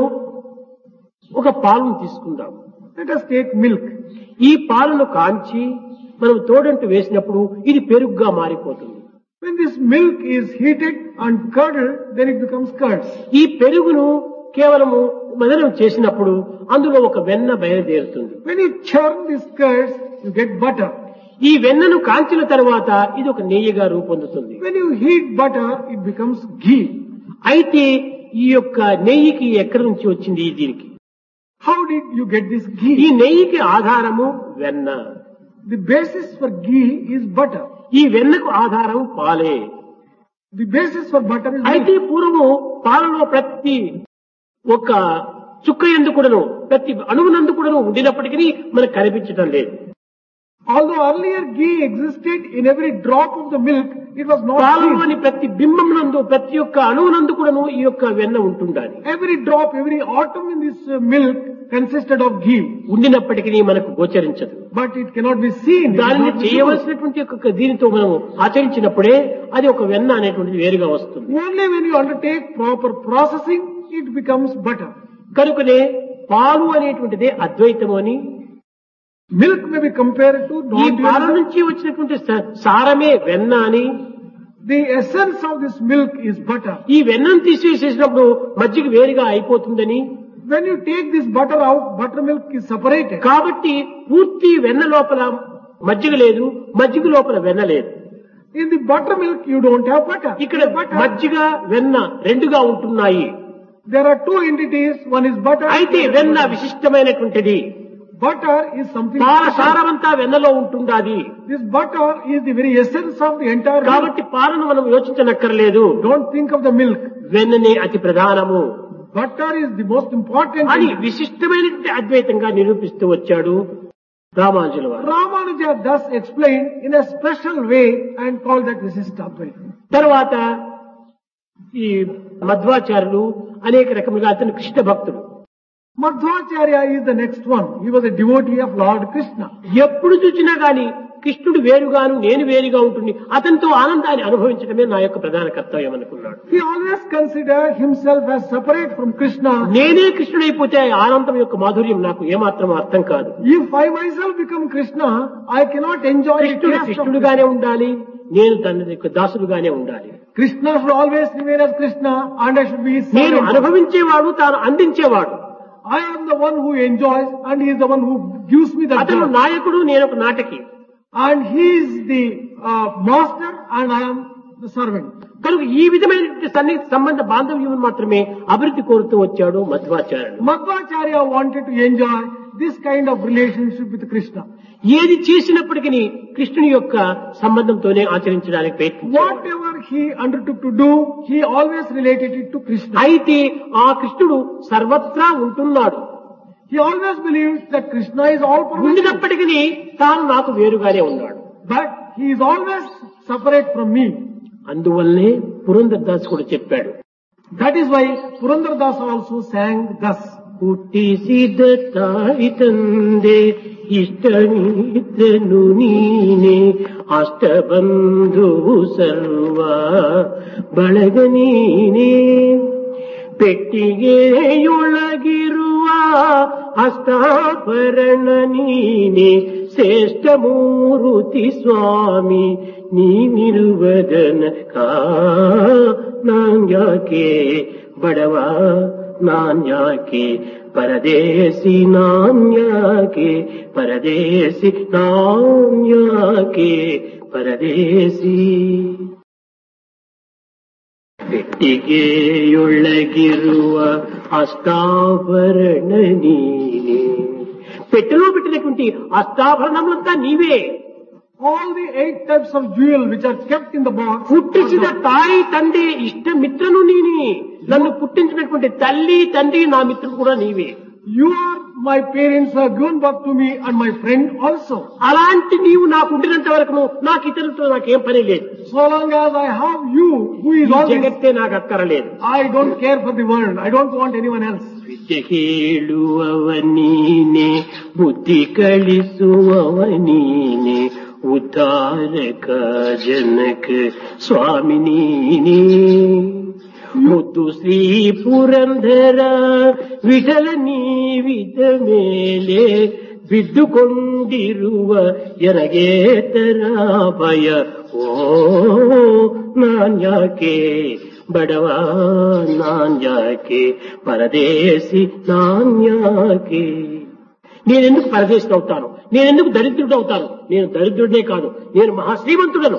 S1: ఒక పాలను తీసుకుందాం
S2: Let us take milk.
S1: ఈ పాలను కాంచి మనం తోడంటూ వేసినప్పుడు ఇది పెరుగుగా మారిపోతుంది
S2: When this milk is heated and curdled, then it becomes curds.
S1: ఈ పెరుగును కేవలము మదనం చేసినప్పుడు అందులో ఒక వెన్న బయలుదేరుతుంది
S2: When you churn these curds, you get butter.
S1: ఈ వెన్నను కాంచిన తర్వాత ఇది ఒక నెయ్యిగా రూపొందుతుంది
S2: When you heat butter, it becomes ghee.
S1: అయితే ఈ యొక్క నెయ్యికి ఎక్కడి నుంచి వచ్చింది ఈ దీనికి
S2: How did you get this
S1: ఈ
S2: ghee?
S1: నెయ్యికి ఆధారము వెన్న
S2: The basis for ghee is butter.
S1: ఈ వెన్నకు ఆధారం పాలే
S2: The basis for butter is
S1: అయితే
S2: milk.
S1: పూర్వము పాలలో ప్రతి ఒక చుక్క ఎందు కూడాను ప్రతి అణువునందు కూడాను ఉండినప్పటికీ మనకు కనిపించడం లేదు
S2: Although earlier ghee existed in every drop of the milk, it was not seen.
S1: పాలలోని ప్రతి బింబం నందు ప్రతి ఒక్క అణువునందు కూడాను ఈ యొక్క వెన్న ఉంటుండాలి
S2: Every drop, every atom in this uh, milk consisted of ghee.
S1: ఉండినప్పటికీ మనకు గోచరించదు
S2: But it cannot be seen. It is
S1: దానిని
S2: not visible.
S1: చేయవలసినటువంటి ఒక దీనితో మనం ఆచరించినప్పుడే అది ఒక వెన్న అనేటువంటిది వేరుగా వస్తుంది
S2: Only when you undertake proper processing, it becomes butter.
S1: కనుకనే పాలు అనేటువంటిదే అద్వైతము అని
S2: Milk may be compared to
S1: ఈ పాల
S2: non-dualism.
S1: నుంచి వచ్చినటువంటి స- సారమే వెన్న అని
S2: The essence of this milk is butter.
S1: ఈ వెన్నను తీసివేసేసినప్పుడు మజ్జిగ వేరుగా అయిపోతుందని
S2: When you take this butter out, buttermilk is separated.
S1: కాబట్టి పూర్తి వెన్న లోపల మజ్జిగ లేదు మజ్జిగ లోపల వెన్న లేదు
S2: In the buttermilk, you don't have butter.
S1: ఇక్కడ
S2: In butter,
S1: మజ్జిగ వెన్న రెండుగా ఉంటున్నాయి
S2: there are two entities. One is butter.
S1: అయితే
S2: one is
S1: వెన్న
S2: butter.
S1: విశిష్టమైనటువంటిది
S2: Butter is something
S1: పాల
S2: special.
S1: సారమంతా వెన్నలో ఉంటుండాది
S2: This butter is the very essence of the entire milk.
S1: కాబట్టి పాలను మనం యోచించనక్కర్లేదు
S2: Don't think of the milk.
S1: వెన్ననే అతి ప్రధానము
S2: Butter is the most important
S1: అని
S2: thing.
S1: విశిష్టమైనటువంటి అద్వైతంగా నిరూపిస్తూ వచ్చాడు రామానుజుల వారు
S2: Ramanuja thus explained in a special way and called that Visishtadvaita.
S1: తర్వాత ఈ మధ్వాచార్యులు అనేక రకములుగా అతను కృష్ణ భక్తుడు
S2: Madhvacharya is the next one. He was a devotee of Lord Krishna.
S1: ఎప్పుడు చూసినా గాని కృష్ణుడు వేరుగాను నేను వేరుగా ఉంటుంది అతనితో ఆనందాన్ని అనుభవించడమే నా యొక్క ప్రధాన కర్తవ్యం అనుకున్నాడు
S2: He always considered himself as separate from Krishna.
S1: నేనే కృష్ణుడైపోతే ఆ ఆనందం యొక్క మాధుర్యం నాకు ఏమాత్రం అర్థం కాదు
S2: If I myself become Krishna, I cannot enjoy the
S1: కృష్ణుడు
S2: taste of Krishna.
S1: కృష్ణుడుగానే ఉండాలి నేను తన యొక్క దాసుడుగానే ఉండాలి
S2: Krishna should always remain as Krishna and I should be his
S1: నేను
S2: servant.
S1: అనుభవించేవాడు తాను అందించేవాడు
S2: I am the one who enjoys and he is the one who gives me the
S1: అతను
S2: joy.
S1: నాయకుడు నేను ఒక నాటకి
S2: And he is the uh, master and I am the servant.
S1: కనుక ఈ విధమైనటువంటి సన్నిహిత సంబంధ బాంధవ్యం మాత్రమే అభివృద్ధి కోరుతూ వచ్చాడు మధ్వాచార్యుడు
S2: Madhvacharya wanted to enjoy this kind of relationship with Krishna.
S1: ఏది చేసినప్పటికీ కృష్ణుని యొక్క సంబంధంతోనే ఆచరించడానికి ప్రయత్నించాడు
S2: Whatever he undertook to do, he always related it to Krishna.
S1: అయితే ఆ కృష్ణుడు సర్వత్రా ఉంటున్నాడు
S2: He always believes that Krishna is all pervasive.
S1: ఉండినప్పటికీ తాను నాకు వేరుగానే ఉన్నాడు
S2: But he is always separate from me.
S1: అందువల్లనే పురంధర్ దాస్ కూడా చెప్పాడు
S2: That is why Purandar Das also sang thus.
S1: ಹುಟ್ಟಿಸಿದ ತಾಯಿ ತಂದೆ ಇಷ್ಟಮಿತ್ರನು ನೀನೆ ಅಷ್ಟಬಂಧುವು ಸರ್ವ ಬಳಗ ನೀನೆ ಪೆಟ್ಟಿಗೆಯೊಳಗಿರುವ ಹಸ್ತಾಭರಣ ನೀನೆ ಶ್ರೇಷ್ಠ ಮೂರುತಿ ಸ್ವಾಮಿ ನೀನಿರುವದನ ಕಾ ನಾನ್ಯಾಕೆ ಬಡವ ನಾನ್ಯಾಕೆ ಪರದೇಸಿ ನಾನ್ಯಾಕೆ ಪರದೇಸಿ ನಾನ್ಯಾಕೆ ಪರದೇಸಿ పెట్టిಗೆయೊಳಗಿರುವ అష్టాభరణ నీనే పెట్టెలో పెట్టినటువంటి అష్టాభరణములంతా నీవే
S2: All the eight types of jewel which are kept in the box.
S1: పుట్టించిన తాయి తండ్రి ఇష్ట మిత్రను నీని నన్ను పుట్టించినటువంటి తల్లి తండ్రి నా మిత్రుడు కూడా నీవే
S2: You are my parents who have given birth to me and my friend also.
S1: అలాంటి నీవు నాకు ఉండినంత వరకు నాకు ఇతరులతో నాకేం పని లేదు
S2: So long as I have you, who is
S1: ఈ
S2: all this,
S1: జగత్తే నాకు అక్కరలేదు
S2: I don't care for the world. I don't want anyone else.
S1: ವಿದ್ಯೆ ಹೇಳುವವ ನೀನೆ ಬುದ್ಧಿ ಕಳಿಸುವವ ನೀನೆ ಉದ್ಧಾರಕ ಜನಕ ಸ್ವಾಮಿ ನೀನೇ ಮುದ್ದು ಶ್ರೀ ಪುರಂದರ ವಿಠಲ ನೀವಿದ ಮೇಲೆ ಬಿದ್ದುಕೊಂಡಿರುವ ಎನಗೇತರ ಭಯ ಓ ನಾನ್ಯಾಕೆ ಬಡವ నాన్యాకే పరదేశి నాన్యాకే నేనెందుకు పరదేశి అవుతాను నేనెందుకు దరిద్రుడు అవుతాను నేను దరిద్రుడే కాదు నేను మహాశ్రీమంతుడను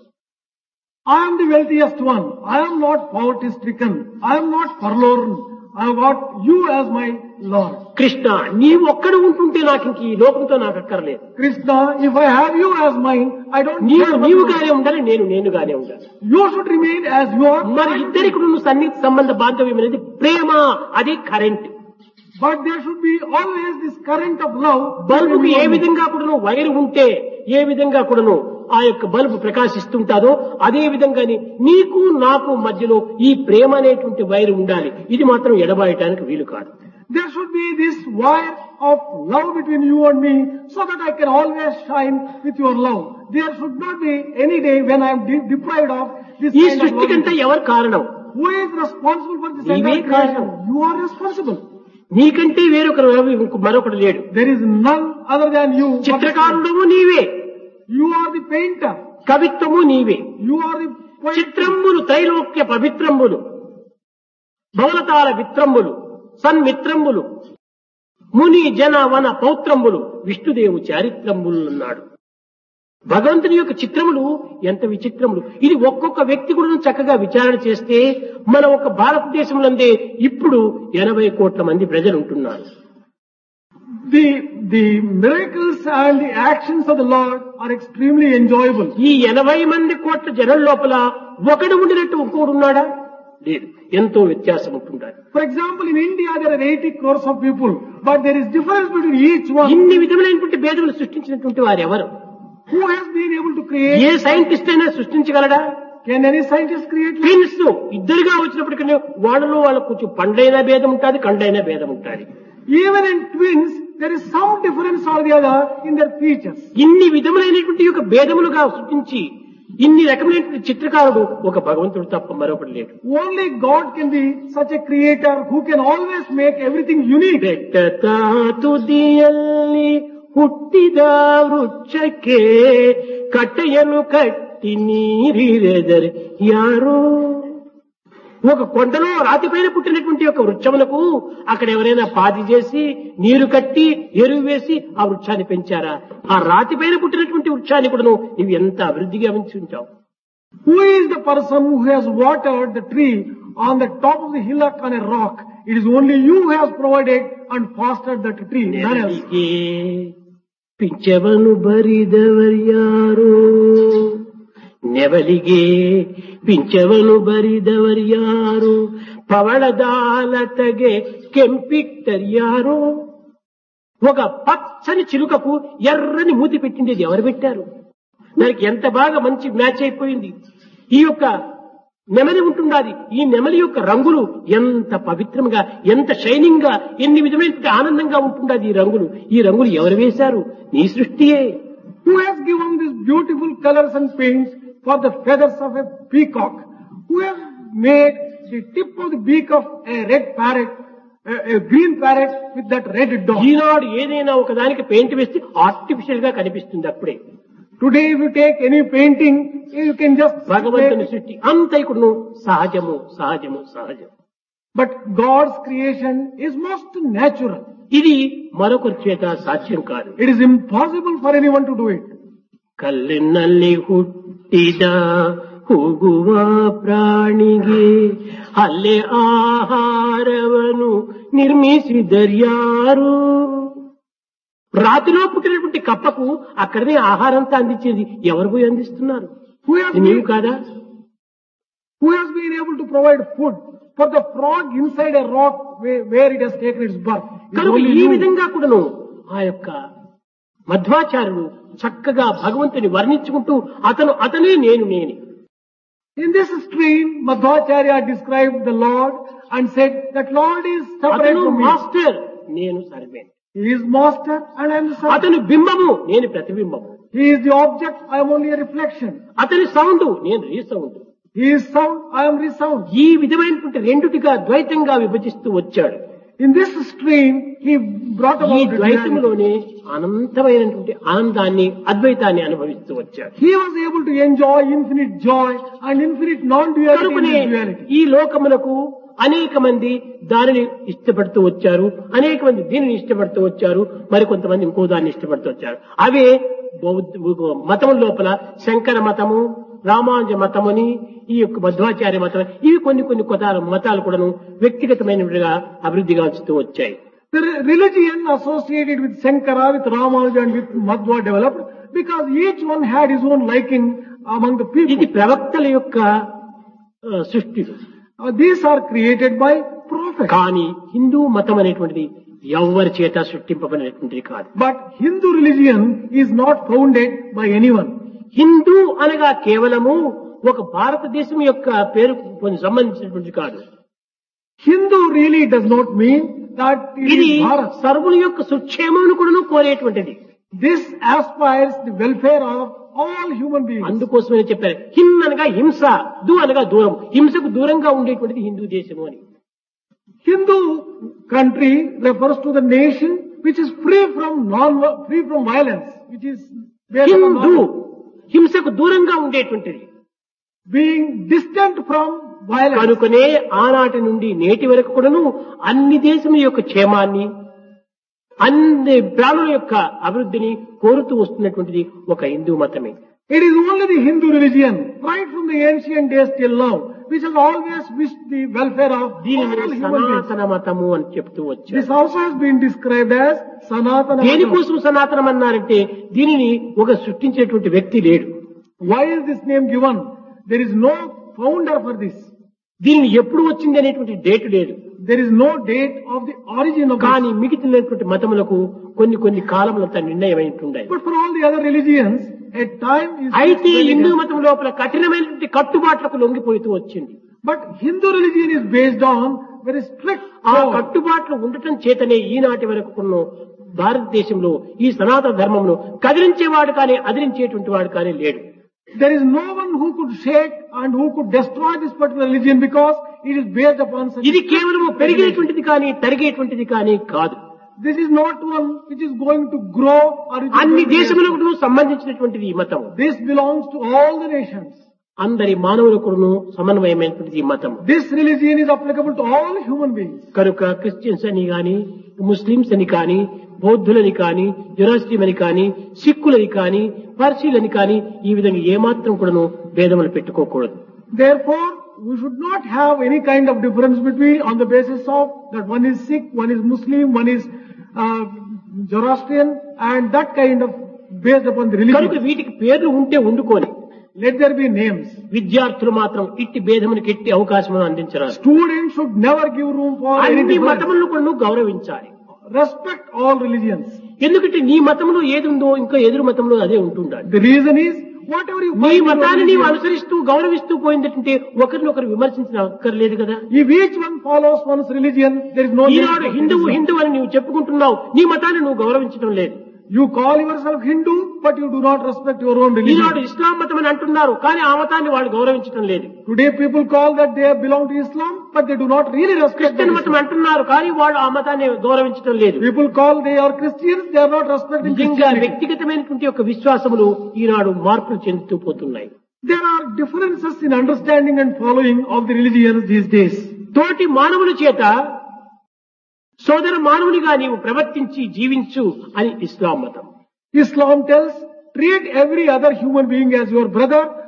S2: I am the wealthiest one. I am not poverty stricken. I am not forlorn. I have got you as my Lord.
S1: Krishna నీవు ఒక్కడ ఉంటుంటే నాకు ఇంక ఈ లోకంతో నాకు అక్కర్లేదు
S2: Krishna, if I have you as mine, I don't
S1: నీవు
S2: care for the
S1: నీవుగానే
S2: world.
S1: ఉండాలి నేను నేనుగానే ఉండాలి
S2: You should remain as you are.
S1: మరి ఇద్దరికి ఉన్న సన్నిహిత సంబంధ బాంధవ్యం అనేది ప్రేమ అది current
S2: But there should be always this current of love.
S1: బల్బుకి
S2: between
S1: ఏ
S2: you and me.
S1: విధంగా కూడాను వైర్ ఉంటే ఏ విధంగా కూడాను ఆ యొక్క బల్బు ప్రకాశిస్తుంటాదో అదే విధంగాని నీకు నాకు మధ్యలో ఈ ప్రేమ అనేటువంటి వైర్ ఉండాలి ఇది మాత్రం ఎడబాయటానికి వీలు కాదు
S2: There should be this wire of love between you and me so that I can always shine with your love. There should not be any day when I am de- deprived of this
S1: ఈ
S2: kind of
S1: సృష్టి కంటే
S2: love.
S1: ఎవరు కారణం
S2: Who is responsible for this
S1: నీవే
S2: entire creation?
S1: కారణం.
S2: You are responsible.
S1: నీకంటే వేరొకరు ఇంక మరొకడు లేడు
S2: There is none other than you.
S1: చిత్రకారుడము నీవే
S2: You are the painter.
S1: కవిత్వము నీవే
S2: You are the poet.
S1: చిత్రంబులు త్రైలోక్య పవిత్రంబులు భవనతాల విత్రంబులు సన్మిత్రంబులు ముని జన వన పౌత్రంబులు విష్ణుదేవు చారిత్రంబులు అన్నాడు భగవంతుని యొక్క చిత్రములు ఎంత విచిత్రములు ఇది ఒక్కొక్క వ్యక్తి కూడా చక్కగా విచారణ చేస్తే మన ఒక భారతదేశంలోందే ఇప్పుడు ఎనభై కోట్ల మంది ప్రజలు ఉంటున్నారు
S2: The, the miracles and the actions of the Lord are extremely enjoyable.
S1: ఈ ఎనభై మంది కోట్ల జనం లోపల ఒకడు ఉండినట్టు ఇంకోడు ఉన్నాడా లేదు ఎంతో వ్యత్యాసం ఉంటుండాలి
S2: For example, in India there are 80 crores of people, but there is difference between each one.
S1: ఇన్ని విధములైనటువంటి భేదములు సృష్టించినటువంటి వారు ఎవరు
S2: Who has been able to create?
S1: ఏ సైంటిస్ట్ అయినా సృష్టించగలడా
S2: Can any scientist create life?
S1: Twins ఇద్దరుగా వచ్చినప్పటికీ వాళ్ళలో వాళ్ళకు కొంచెం పండ్లైన భేదం ఉంటుంది కండైన భేదం ఉంటుంది
S2: Even in twins, there is some difference or the other in their features.
S1: ఇన్ని విధములైనటువంటి యొక్క భేదములుగా సృష్టించి ఇన్ని రకమైనటువంటి చిత్రకారుడు ఒక భగవంతుడు తప్ప మరొకటి లేడు
S2: Only God can be such a creator who can always make everything unique.
S1: ಬೆಟ್ಟದ ತುದಿಯಲ್ಲಿ ಹುಟ್ಟಿದ ವೃಕ್ಷಕ್ಕೆ ಕಟ್ಟೆಯನ್ನು ಕಟ್ಟಿ ನೀರಿರೆದರೆ ಯಾರು ఒక కొండలో రాతిపైన పుట్టినటువంటి ఒక వృక్షమునకు అక్కడ ఎవరైనా పాతి చేసి నీరు కట్టి ఎరువు వేసి ఆ వృక్షాన్ని పెంచారా ఆ రాతిపైన పుట్టినటువంటి వృక్షాన్ని కూడా నువ్వు ఎంత అభివృద్ధిగా ఉంచి ఉంటావు
S2: Who is the person who has watered the tree on the top of the hillock on a rock? It is only you who has provided and fostered that tree, none else.
S1: ನೆರಳಿಗೆ ಪಿಂಚವನು ಬರಿದವರ್ಯಾರು ನೆವಲಿಗೆ ಪಿಂಚವನು ಬರಿದವರ್ಯಾರು ಪವಳದಾಲತಗೆ ಕೆಂಪಿಟ್ಟರ್ಯಾರು ఒక పచ్చని చిలుకకు ఎర్రని మూతి పెట్టింది ఇది ఎవరు పెట్టారు దానికి ఎంత బాగా మంచి మ్యాచ్ అయిపోయింది ఈ యొక్క నెమలి ఉంటుండాది ఈ నెమలి యొక్క రంగులు ఎంత పవిత్రంగా ఎంత షైనింగ్ గా ఎన్ని విధమైన ఆనందంగా ఉంటుండాది ఈ రంగులు ఈ రంగులు ఎవరు వేశారు నీ సృష్టియే
S2: Who has given these beautiful colors and paints for the feathers of a peacock? Who has made the tip of the beak of a red parrot, a, a green parrot with that red dot?
S1: ఈనాడు ఏదైనా ఒక దానికి paint వేస్తే artificial గా కనిపిస్తుంది అప్పుడే
S2: Today if you take any painting, you can just
S1: భగవంతుని
S2: make-
S1: సృష్టి అంత ఇప్పుడు సహజము సహజము సహజం
S2: but God's creation is most natural.
S1: ఇది మరొకరి చేత సాధ్యం కాదు
S2: It is impossible for anyone to do it.
S1: ಕಲ್ಲಿನಲ್ಲಿ ಹುಟ್ಟಿದ ಹೋಗುವ ಪ್ರಾಣಿಗೆ ಅಲ್ಲೇ ಆಹಾರವನ್ನು నిర్మిసిదర్యారు రాతిలో పుట్టినటువంటి కప్పకు అక్కడనే ఆహారంతా అందించేది ఎవరు పోయి అందిస్తున్నారు
S2: Who has,
S1: ఇది నీవు
S2: been,
S1: కాదా
S2: who has been able to provide food for the frog inside a rock where, where it has taken its birth? It's
S1: కనుక
S2: only
S1: ఈ
S2: you.
S1: విధంగా కూడాను ఆ యొక్క మధ్వాచార్యుడు చక్కగా భగవంతుని వర్ణించుకుంటూ అతను అతనే నేను నేను
S2: In this stream, Madhvacharya described the Lord and said that Lord is separate
S1: అతను
S2: from me.
S1: మాస్టర్ నేను servant
S2: He is master and I am the servant.
S1: అతను బింబము నేను ప్రతిబింబము
S2: He is the object, I am only a reflection.
S1: అతని sound నేను resound
S2: He is sound, I am resound.
S1: ఈ విధమైనటువంటి రెండుటిగా ద్వైతంగా విభజిస్తూ వచ్చాడు
S2: In this stream, he brought
S1: ఈ
S2: about the duality.
S1: ద్వైతంలోనే అనంతమైనటువంటి ఆనందాన్ని అద్వైతాన్ని అనుభవిస్తూ వచ్చాడు
S2: He was able to enjoy infinite joy and infinite non-duality in
S1: కనుకనే
S2: his duality.
S1: ఈ లోకములకు అనేక మంది దానిని ఇష్టపడుతూ వచ్చారు అనేక మంది దీనిని ఇష్టపడుతూ వచ్చారు మరి కొంతమంది ఇంకో దాన్ని ఇష్టపడుతూ వచ్చారు అవే బౌద్ధ మతం లోపల శంకర మతము రామానుజ మతముని ఈ యొక్క మధ్వాచార్య మతం ఇవి కొన్ని కొన్ని కొత్త మతాలు కూడాను వ్యక్తిగతమైనవిగా అభివృద్ధి గాంచుతూ వచ్చాయి
S2: The re- religion associated with Sankara, with Ramanuja and with Madhva developed because each one had his own liking among the
S1: ఇది
S2: people.
S1: ప్రవక్తల యొక్క ఆ, సృష్టిలు
S2: Uh, these are created by prophets.
S1: కానీ హిందూ మతం అనేటువంటిది ఎవరి చేత సృష్టింపబడినటువంటిది కాదు
S2: But Hindu religion is not founded by anyone.
S1: Hindu అనగా కేవలము ఒక భారతదేశం యొక్క పేరు కొంచెం సంబంధించినటువంటి కాదు
S2: Hindu really does not mean that it
S1: ఇది
S2: is Bharat.
S1: సర్వుల యొక్క సుక్షేమమును కూడా కోరేటువంటిది
S2: This aspires the welfare of all human beings.
S1: అందుకోసమని చెప్పారు హిమ్ అనగా హింస దు అనగా దూరం హింసకు దూరంగా ఉండేటువంటిది హిందూ దేశము అని
S2: Hindu country refers to the nation which is free from non free from violence, which is based on
S1: Hindu
S2: non-
S1: హింసకు దూరంగా ఉండేటువంటిది
S2: being distant from violence.
S1: కనుకనే ఆనాటి నుండి నేటి వరకు కూడాను అన్ని దేశముల యొక్క క్షేమాన్ని అన్ని ప్రాణుల యొక్క అభివృద్ధిని కోరుతూ వస్తున్నటువంటిది ఒక హిందూ మతమే
S2: It is only the Hindu religion, right from the ancient days till now, which has always wished the welfare of all
S1: దీనిని
S2: human beings.
S1: సనాతన మతము అని చెప్తూ వచ్చారు
S2: This also has been described as Sanatana. Matam.
S1: దేనికోసం సనాతనం అన్నారంటే దీనిని ఒక సృష్టించేటువంటి వ్యక్తి లేడు
S2: Why is this name given? There is no founder for this.
S1: దీనిని ఎప్పుడు వచ్చింది అనేటువంటి డేట్ లేదు
S2: There is no date of the origin of
S1: కానీ
S2: this.
S1: మిగతాటువంటి మతములకు కొన్ని కొన్ని కాలములంతా నిర్ణయమైంటున్నాయి
S2: But for all the other religions, a time is
S1: అయితే
S2: fixed
S1: హిందూ
S2: religion.
S1: మతం లోపల కఠినమైనటువంటి కట్టుబాట్లకు లొంగిపోతూ వచ్చింది
S2: But Hindu religion is based on very strict
S1: ఆ
S2: code.
S1: కట్టుబాట్లు ఉండటం చేతనే ఈనాటి వరకు కొన్ని భారతదేశంలో ఈ సనాతన ధర్మంలో కదిలించేవాడు కానీ అదిలించేటువంటి వాడు కానీ లేడు
S2: There is no one who could shake and who could destroy this particular religion because it is based upon such.
S1: ఇది కేవలం పెరిగేటువంటిది కానీ తరిగేటువంటిది కానీ కాదు
S2: This is not one which is going to grow or which is
S1: అన్ని
S2: going to
S1: దేశములకు సంబంధించినటువంటిది ఈ మతం
S2: This belongs to all the nations.
S1: అందరి మానవులకును సమన్వయమైనటువంటిది ఈ మతం
S2: This religion is applicable to all human beings.
S1: కనుక క్రిస్టియన్స్ అని కానీ ముస్లింస్ అని కానీ బౌద్ధులని కానీ జొరాస్ట్రీం అని కానీ సిక్కులని కానీ పార్సీలని కానీ ఈ విధంగా ఏమాత్రం కూడాను భేదములు పెట్టుకోకూడదు
S2: Therefore, we should not have any kind of difference between on the basis of that one is Sikh, one is Muslim, one is uh, Zoroastrian, and that kind of based upon the
S1: కనుక
S2: religion.
S1: వీటికి పేర్లు ఉంటే ఉండుకొని
S2: Let there be names.
S1: విద్యార్థులు మాత్రం ఇట్టి భేదమునికి ఎట్టి అవకాశం అందించరాదు
S2: Students should never give room for any
S1: అన్ని
S2: difference.
S1: మతములను కూడా గౌరవించాలి
S2: Respect all religions.
S1: ఎందుకంటే నీ మతంలో ఏది ఉందో ఇంకా ఎదురు మతంలో అదే ఉంటుండాలి
S2: The reason is, whatever you
S1: నీ
S2: find in your
S1: మతాన్ని నీవు
S2: religion,
S1: అనుసరిస్తూ గౌరవిస్తూ పోయిందంటే ఒకరినొకరు విమర్శించిన అక్కర్లేదు కదా
S2: if each one follows one's religion, there is no need
S1: Eenadu
S2: for
S1: హిందువు
S2: criticism.
S1: హిందువు అని నువ్వు చెప్పుకుంటున్నావు నీ మతాన్ని నువ్వు గౌరవించడం లేదు
S2: You call yourself Hindu, but you do not respect your own religion.
S1: ఈనాడు ఇస్లాం మతం అని అంటున్నారు కానీ ఆ మతాన్ని వాళ్ళు గౌరవించడం లేదు
S2: Today people call that they belong to Islam, but they do not really respect
S1: Christian
S2: that
S1: మతం
S2: Islam.
S1: అంటున్నారు కానీ వాళ్ళు ఆ మతాన్ని గౌరవించడం లేదు
S2: People call they are Christians, they are not respecting
S1: నిజంగా
S2: Christianity.
S1: వ్యక్తిగతమైనటువంటి యొక్క విశ్వాసములు ఈనాడు మార్పులు చెందుతూ పోతున్నాయి
S2: There are differences in understanding and following of the religions these days.
S1: తోటి మానవుల చేత సోదర మానవునిగా నీవు ప్రవర్తించి జీవించు అని ఇస్లాం మతం
S2: Islam tells, treat every other human being as your brother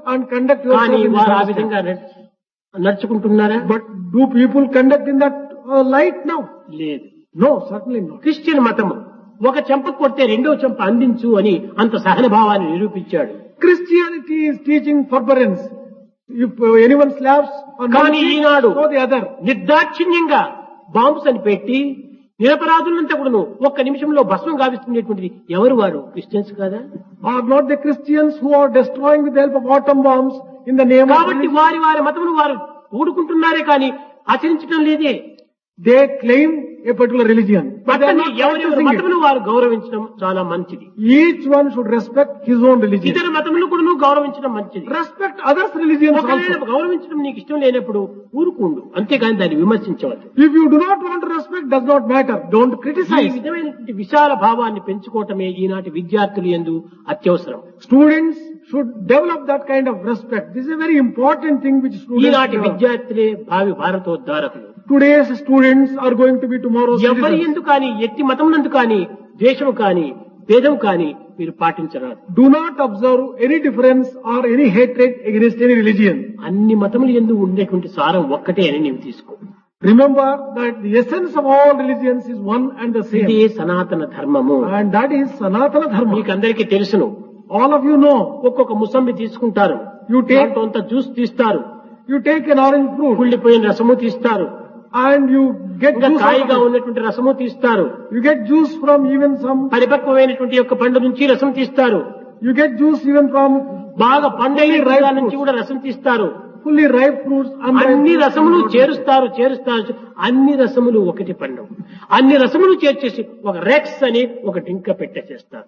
S2: and conduct yourself
S1: కానీ
S2: in
S1: వారు ఆ
S2: this
S1: విధంగా నడ్- నడుచుకుంటున్నారా
S2: But do people conduct in that uh, light now?
S1: లేదు
S2: No, certainly not.
S1: క్రిస్టియన్ మతము ఒక చెంప కొడితే రెండో చెంప అందించు అని అంత సహనభావాన్ని నిరూపించాడు
S2: Christianity is teaching forbearance. If uh, anyone slaps on one
S1: కానీ
S2: cheek,
S1: ఈనాడు
S2: so the other.
S1: నిర్దాక్షిణ్యంగా బాంబ్స్ అని పెట్టి నిరపరాధులంతా కూడాను ఒక్క నిమిషంలో భస్మం గావిస్తున్నటువంటిది ఎవరు వారు క్రిస్టియన్స్ కాదా
S2: Are not the Christians who are destroying with the help of atom bombs in the name of
S1: కాబట్టి
S2: religion?
S1: వారి వారి మతమును వారు ఊడుకుంటున్నారే కానీ ఆచరించడం లేదే
S2: They claim a particular religion. But they are
S1: పక్కనే
S2: not
S1: ఎవరెవరి
S2: practicing
S1: మతమును
S2: it.
S1: వారు గౌరవించడం చాలా మంచిది
S2: Each one should respect his own religion.
S1: ఇతర మతములు కూడా గౌరవించడం మంచిది
S2: Respect others' religions
S1: ఒకవేళ
S2: also.
S1: గౌరవించడం నీకు ఇష్టం లేనప్పుడు ఊరుకుండు అంతేగాని దాన్ని విమర్శించవద్దు
S2: If you do not want to respect, does not matter. Don't
S1: ఈ
S2: criticize.
S1: విధమైనటువంటి విశాల భావాన్ని పెంచుకోవటమే ఈనాటి విద్యార్థులు ఎందు అత్యవసరం
S2: Students should develop that kind of respect. This is a very important thing which students
S1: ఈనాటి
S2: develop.
S1: విద్యార్థులే భావి భారతోద్ధారకులు
S2: Today's students are going to be tomorrow's
S1: ఎవరి
S2: citizens.
S1: ఎందు కానీ ఎట్టి మతం నందు కానీ ద్వేషం కానీ భేదం కానీ మీరు పాటించరాదు
S2: Do not observe any difference or any hatred against any religion.
S1: అన్ని మతములు ఎందు ఉండేటువంటి సారం ఒక్కటే అని నీవు తీసుకో
S2: Remember that the essence of all religions is one and the
S1: ఇదే
S2: same.
S1: సనాతన ధర్మము
S2: And that is Sanatana Dharma.
S1: మీకు అందరికీ తెలుసును
S2: All of you know.
S1: ఒక్కొక్క ముసంబి తీసుకుంటారు
S2: You take-
S1: దాంట్లో అంత జ్యూస్ తీస్తారు
S2: You take an orange fruit
S1: కుళ్ళిపోయిన రసము తీస్తారు
S2: and you get
S1: ఇంకా
S2: juice out
S1: కాయగా
S2: of it.
S1: ఉన్నటువంటి రసము తీస్తారు
S2: You get juice from even some,
S1: పరిపక్వమైనటువంటి యొక్క పండు నుంచి రసం తీస్తారు
S2: you get juice even from
S1: బాగా పండైన
S2: Fully ripe
S1: దాని నుంచి
S2: fruits.
S1: కూడా రసం తీస్తారు
S2: fully ripe fruits, unripe
S1: అన్ని
S2: fruits.
S1: రసములు చేరుస్తారు చేరుస్తారు అన్ని రసములు ఒకటి పండవు అన్ని రసములు చేర్చేసి ఒక రెక్స్ అని ఒక డింక పెట్టేసేస్తారు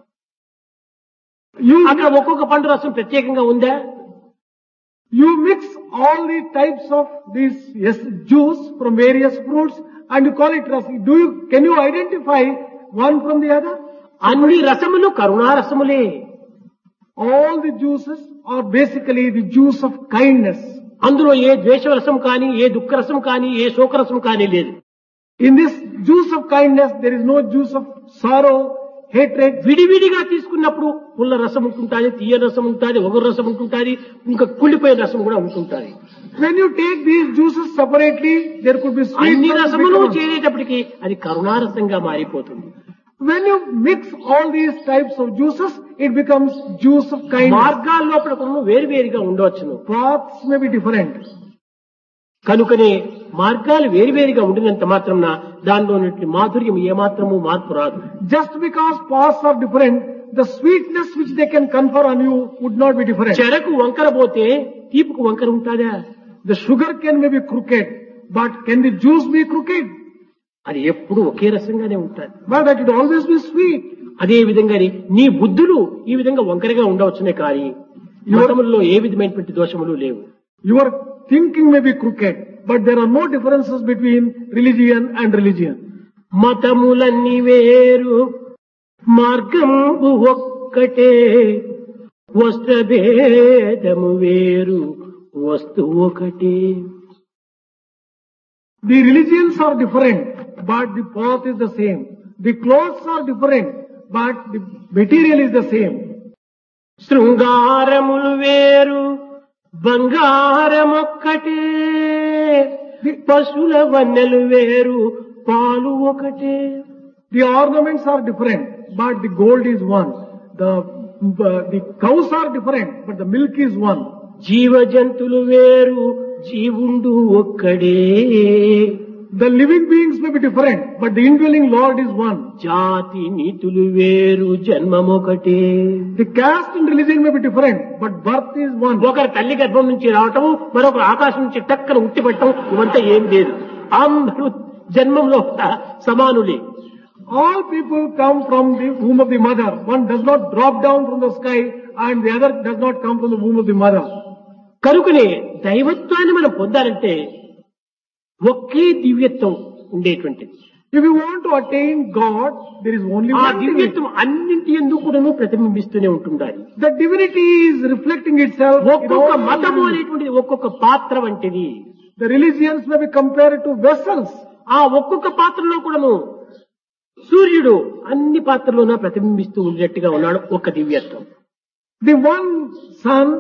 S2: You,
S1: అక్కడ ఒక్కొక్క పండు రసం ప్రత్యేకంగా ఉందా
S2: you mix all the types of this yes, juice from various fruits and you call it ras. Do you, can you identify one from the other?
S1: అన్ని రసములు కరుణారసములే
S2: All the juices are basically the juice of kindness.
S1: అందులో ఏ ద్వేషరసం కానీ ఏ దుఃఖరసం కానీ ఏ శోకరసం కానీ లేదు
S2: In this juice of kindness, there is no juice of sorrow, hatred.
S1: విడివిడిగా తీసుకున్నప్పుడు పుల్ల రసం ఉంటుంటుంది తీయ రసం ఉంటుంది ఒగరు రసం ఉంటుంటుంది ఇంకా కుళ్ళిపోయిన రసం కూడా ఉంటుంటుంది
S2: When you take these juices separately, there could be sweet.
S1: అన్ని
S2: ones,
S1: రసములు
S2: bitter ones.
S1: చేరేటప్పటికి అది కరుణారసంగా మారిపోతుంది
S2: When you mix all these types of juices, it becomes juice of kindness.
S1: మార్గాల లోపల కూడా వేరు వేరుగా ఉండవచ్చును
S2: Paths may be different.
S1: కనుకనే మార్గాలు వేరువేరుగా ఉండినంత మాత్రం దానిలో ఉన్నటువంటి మాధుర్యం ఏమాత్రము మార్పు రాదు
S2: Just because paths are different, the sweetness which they can confer on you would not be different.
S1: చెరకు వంకర పోతే తీపుకు వంకర ఉంటుందా
S2: The sugar cane may be crooked, but can the juice be crooked?
S1: అది ఎప్పుడు ఒకే రసంగానే ఉంటుంది
S2: But that it always be sweet.
S1: అదే విధంగా నీ బుద్ధులు ఈ విధంగా వంకరగా ఉండవచ్చునే కానీ మతములలో ఏ విధమైనటువంటి దోషములు లేవు
S2: Your thinking may be crooked, but there are no differences between religion and religion.
S1: మతములన్నీ వేరు మార్గంబు ఒక్కటే వస్త్రభేదము వేరు వస్తువు ఒకటే
S2: The religions are different, but the path is the same. The clothes are different, but the material is the same.
S1: శృంగారములు వేరు బంగారమొక్కటే పశుల వన్నెలు వేరు పాలు ఒకటే
S2: The ornaments are different, but the gold is one. The, the cows are different, but the milk is one.
S1: జీవ జంతులు వేరు జీవుండు ఒక్కడే
S2: The living beings may be different, but the indwelling Lord is one.
S1: జాతి నీతులు వేరు జన్మమొకటే
S2: The caste and religion may be different, but birth is one.
S1: ఒకరు తల్లి గర్భం నుంచి రావటం మరొకరు ఆకాశం నుంచి టక్కన ఉట్టి పెట్టడం ఇవంతా ఏం లేదు అందరూ జన్మంలో సమానులే
S2: All people come from the womb of the mother. One does not drop down from the sky and the other does not come from the womb of the mother.
S1: కనుకనే దైవత్వాన్ని మనం పొందాలంటే ఒకే దివ్యత్వం ఉండేటువంటిది
S2: If you want to attain God, there is only
S1: ఆ
S2: one divinity.
S1: దివ్యత్వం అన్నింటి ఎందుకు కూడాను ప్రతిబింబిస్తూనే ఉంటుండాలి
S2: The divinity is reflecting itself. in
S1: ఒక్కొక్క
S2: all
S1: మతము
S2: religions.
S1: అనేటువంటిది ఒక్కొక్క పాత్ర వంటిది
S2: The religions may be compared to vessels.
S1: ఆ ఒక్కొక్క పాత్రలో కూడాను సూర్యుడు అన్ని పాత్రలోన ప్రతిబింబిస్తూ ఉండేట్టుగా ఉన్నాడు ఒక దివ్యత్వం
S2: The one sun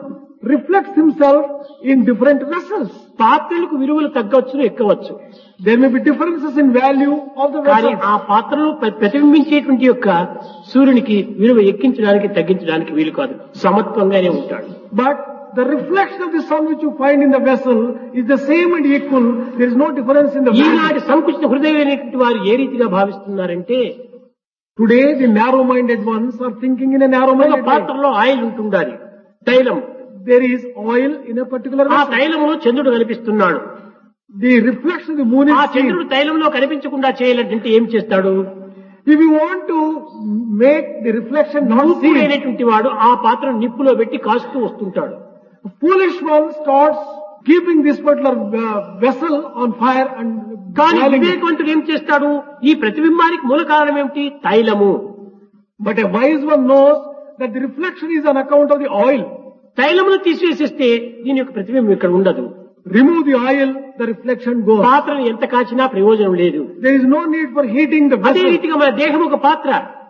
S2: reflects himself in different vessels.
S1: పాత్రలకు విలువలు తగ్గవచ్చు ఎక్కవచ్చు
S2: There may be differences in value of the
S1: కానీ
S2: vessels.
S1: ఆ పాత్రలో ప్ర- ప్రతిబింబించేటువంటి యొక్క సూర్యునికి విలువ ఎక్కించడానికి తగ్గించడానికి వీలు కాదు సమత్వంగానే ఉంటాడు
S2: But the reflection of the sun which you find in the vessel is the same and equal. There is no difference in the
S1: ఈనాటి
S2: value.
S1: సంకుచిత హృదయమైనటువంటి వారు ఏ రీతిగా భావిస్తున్నారంటే
S2: Today the narrow-minded ones are thinking in a
S1: ఒక
S2: narrow-minded way.
S1: పాత్రలో oil ఉంటుండాలి తైలం
S2: There is oil in a particular
S1: ఆ
S2: vessel.
S1: తైలంలో చంద్రుడు కనిపిస్తున్నాడు
S2: The reflection of the moon
S1: ఆ
S2: is
S1: చంద్రుడు
S2: seen.
S1: తైలంలో కనిపించకుండా చేయాలంటే ఏం చేస్తాడు
S2: If you want to make the reflection not seen,
S1: మూర్ఖుడైనటువంటి వాడు ఆ పాత్రను నిప్పులో పెట్టి కాస్తూ వస్తుంటాడు
S2: a foolish one starts keeping this particular uh, vessel on fire and
S1: కానీ
S2: boiling it.
S1: వివేకవంతుడు ఏం చేస్తాడు ఈ ప్రతిబింబానికి మూల కారణం ఏమిటి తైలము
S2: But a wise one knows that the reflection is on account of the oil.
S1: తైలమును తీసివేసేస్తే దీని యొక్క ప్రతిబింబం ఇక్కడ ఉండదు
S2: Remove the oil, the reflection goes.
S1: పాత్రను ఎంత కాచినా ప్రయోజనం లేదు
S2: There is no need for heating the
S1: అదే
S2: vessel.
S1: రీతిగా మన దేహం ఒక పాత్ర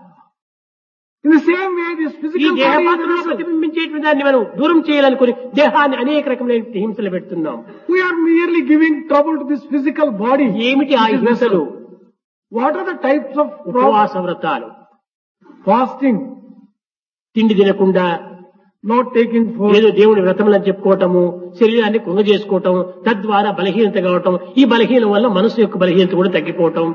S2: In the same way, this
S1: ఈ
S2: physical
S1: దేహ
S2: body is a
S1: పాత్రలో
S2: vessel.
S1: ప్రతిబింబించేటువంటి దాన్ని మనం దూరం చేయాలనుకుని దేహాన్ని అనేక రకమైన హింసలు పెడుతున్నాం
S2: We are merely giving trouble to this physical body.
S1: ఏమిటి ఆ
S2: This is
S1: హింసలు
S2: vessel. What are the types of problems?
S1: ఉపవాస వ్రతాలు
S2: Fasting,
S1: తిండి తినకుండా
S2: not taking food.
S1: ఏదో దేవుని వ్రతములని చెప్పుకోవటము శరీరాన్ని కుంగ చేసుకోవటం తద్వారా బలహీనత కావటం ఈ బలహీనం వల్ల మనసు యొక్క బలహీనత కూడా తగ్గిపోవటం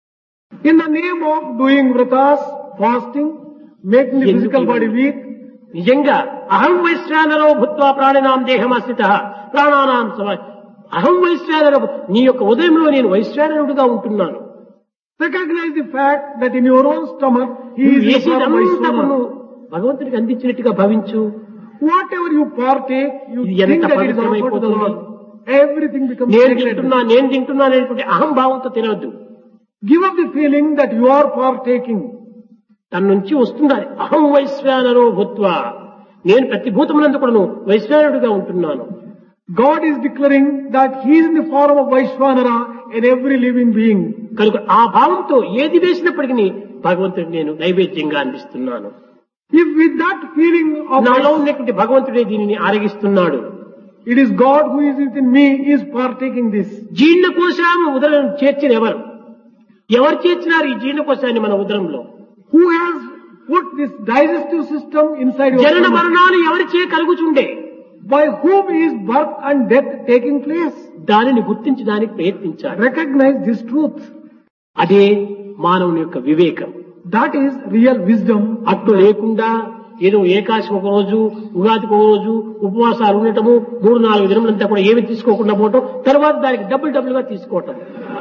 S2: In the name of doing vratas, fasting, making the
S1: ఎందుకు
S2: physical body
S1: ఇవన్నీ?
S2: weak,
S1: నిజంగా అహం వైశ్రానరో భూత్వా ప్రాణినాం దేహమస్థిత ప్రాణానాం సమ అహం వైశ్రానర నీ యొక్క ఉదయంలో నేను వైశ్రానరుడుగా ఉంటున్నాను
S2: recognize the fact that in your own stomach, he is the form of
S1: వేసేదంతా
S2: Vaishwana.
S1: భగవంతుడికి అందించినట్టుగా భావించు
S2: Whatever you partake, you
S1: ఇది
S2: think
S1: ఎంత
S2: that it is offered to the
S1: పవిత్రమైపోతుంది.
S2: Lord. Everything becomes
S1: నేను
S2: sacred.
S1: తింటున్నా నేను తింటున్నా అనేటువంటి అహంభావంతో తినవద్దు
S2: Give up the feeling that you are partaking.
S1: తన నుంచి వస్తుండాలి అహం వైశ్వానరో భూత్వ నేను ప్రతి భూతమునందు కూడాను వైశ్వానుడిగా ఉంటున్నాను
S2: God is declaring that He is in the form of Vaishwanara in every living being.
S1: కనుక ఆ భావంతో ఏది వేసినప్పటికీ భగవంతుడికి నేను నైవేద్యంగా అందిస్తున్నాను
S2: If with that feeling of
S1: నాలో ఉన్నటువంటి భగవంతుడే దీనిని ఆరగిస్తున్నాడు
S2: it is God who is within me is partaking this.
S1: జీర్ణకోశాము ఉదరం చేర్చిన ఎవరు ఎవరు చేర్చినారు ఈ జీర్ణకోశాన్ని మన ఉదరంలో
S2: Who has put this digestive system inside your
S1: జనన
S2: stomach?
S1: మరణాలు ఎవరిచే కలుగుచుండే
S2: By whom is birth and death taking place?
S1: దానిని గుర్తించడానికి ప్రయత్నించాలి
S2: Recognize this truth.
S1: అదే మానవుని యొక్క వివేకం
S2: That is real wisdom.
S1: అట్టు లేకుండా ఏదో ఏకాశి ఒక రోజు ఉగాదికి ఒక రోజు ఉపవాసాలు ఉండటము మూడు నాలుగు దినములంతా కూడా ఏమి తీసుకోకుండా పోవటం తర్వాత దానికి డబ్బులు డబ్బులుగా తీసుకోవటం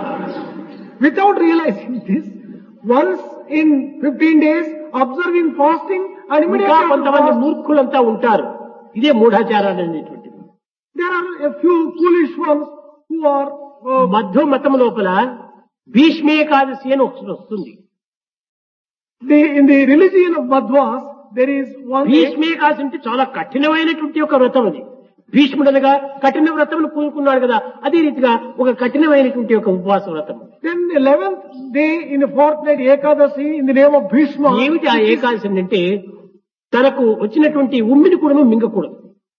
S2: Without realizing this, once in 15 days, observing fasting and immediately
S1: ఇంకా
S2: after
S1: కొంతమంది
S2: fast,
S1: మూర్ఖులంతా ఉంటారు ఇదే మూఢాచారాలు అనేటువంటిది
S2: there are a few foolish ones who are uh,
S1: Madhva మతం లోపల భీష్మేకాదశి అని ఒకటి వస్తుంది
S2: the, in the religion of Madhvas, there is one day,
S1: Bhishma Ekadashi అంటే చాలా కఠినమైనటువంటి ఒక వ్రతం అది భీష్ముడు అనగా కఠిన వ్రతమును పూనుకున్నాడు కదా అదే రీతిగా ఒక కఠినమైనటువంటి ఒక ఉపవాస వ్రతం
S2: then 11th day in a fortnight Ekadasi in the name of Bhishma.
S1: ఏమిటి ఆ ఏకాదశి అంటే తనకు వచ్చినటువంటి ఉమ్మిని కూడా మింగకూడదు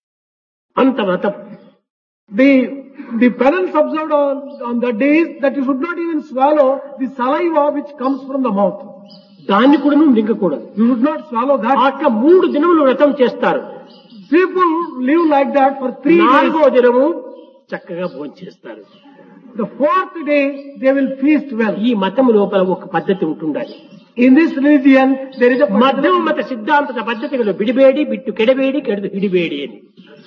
S1: అంత వ్రతం
S2: The, the penance observed on, on the days that you should not even swallow the saliva which comes from the mouth.
S1: దాన్ని కూడా మింగకూడదు
S2: You should not swallow that.
S1: అట్లా మూడు దినములు వ్రతం చేస్తారు
S2: People live like that for three
S1: నాలుగో
S2: days.
S1: దినము చక్కగా భోంచేస్తారు
S2: The fourth day, they will feast well.
S1: ఈ మతం లోపల ఒక పద్ధతి ఉంటుండాలి
S2: In this religion, there is a
S1: మధ్యమ మత సిద్ధాంత పద్ధతిలో బిడిబేడి బిట్టు కెడబేడి కెడదు హిడిబేడి అని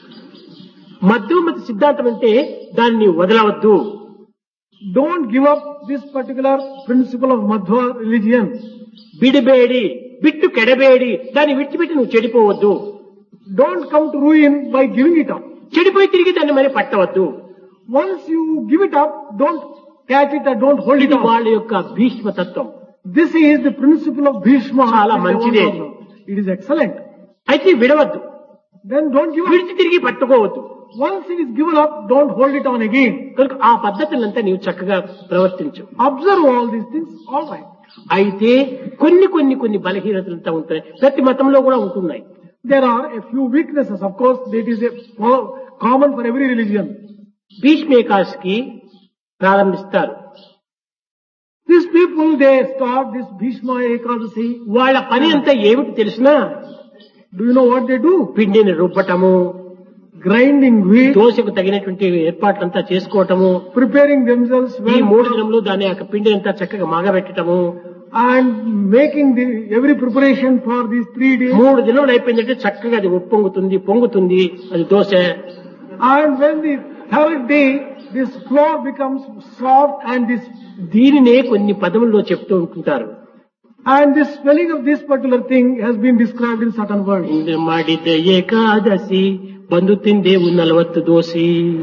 S1: మధ్యమ మత సిద్ధాంతం అంటే దాన్ని వదలవద్దు
S2: Don't give up this particular principle of Madhva religion.
S1: బిడిబేడి బిట్టు కెడబేడి దాన్ని విడిచిపెట్టి నువ్వు చెడిపోవద్దు
S2: Don't come to ruin by giving it up.
S1: చెడిపోయి తిరిగి దాన్ని మరి పట్టవద్దు
S2: Once you give it up, don't catch it or don't hold it
S1: ఇది
S2: on.
S1: వాళ్ళ యొక్క భీష్మ తత్వం
S2: This is the principle of Bhishma.
S1: చాలా
S2: It is
S1: మంచిదే.
S2: one of them. It is excellent.
S1: అయితే విడవద్దు
S2: Then don't give up.
S1: విడిచి తిరిగి పట్టుకోవద్దు
S2: Once it is given up, don't hold it on again.
S1: కనుక ఆ పద్ధతులంతా నీవు చక్కగా ప్రవర్తించు
S2: Observe all these things. All right.
S1: అయితే కొన్ని కొన్ని కొన్ని బలహీనతలంతా ఉంటాయి ప్రతి మతంలో కూడా ఉంటున్నాయి
S2: There are a few weaknesses. Of course, that is a co- common for every religion.
S1: భీష్మేకాశికి ప్రారంభిస్తారు
S2: These people, they start this Bhishma Ekadasi.
S1: వాళ్ళ పని అంతా ఏమిటి తెలిసినా
S2: Do you know what they do?
S1: పిండిని రుబ్బటము
S2: Grinding wheat,
S1: దోశకు తగినటువంటి ఏర్పాట్లంతా చేసుకోవటము
S2: preparing themselves
S1: ఈ
S2: well
S1: మూడు దినంలో దాని యొక్క పిండిని అంతా చక్కగా మాగబెట్టటము
S2: and making the, every preparation for these three days.
S1: మూడు దినములు అయిపోయిందంటే చక్కగా అది ఉప్పొంగుతుంది పొంగుతుంది అది dosa
S2: And when the third day, this flour becomes soft and this
S1: దీనినే కొన్ని పదముల్లో చెప్తూ ఉంటుంటారు
S2: and this spelling of this particular thing has been described in certain words.
S1: ఇందు ಮಾಡಿದ ఏకాదశి ಬಂದು ತಿಂದೇವು ನಲವತ್ತು దోసి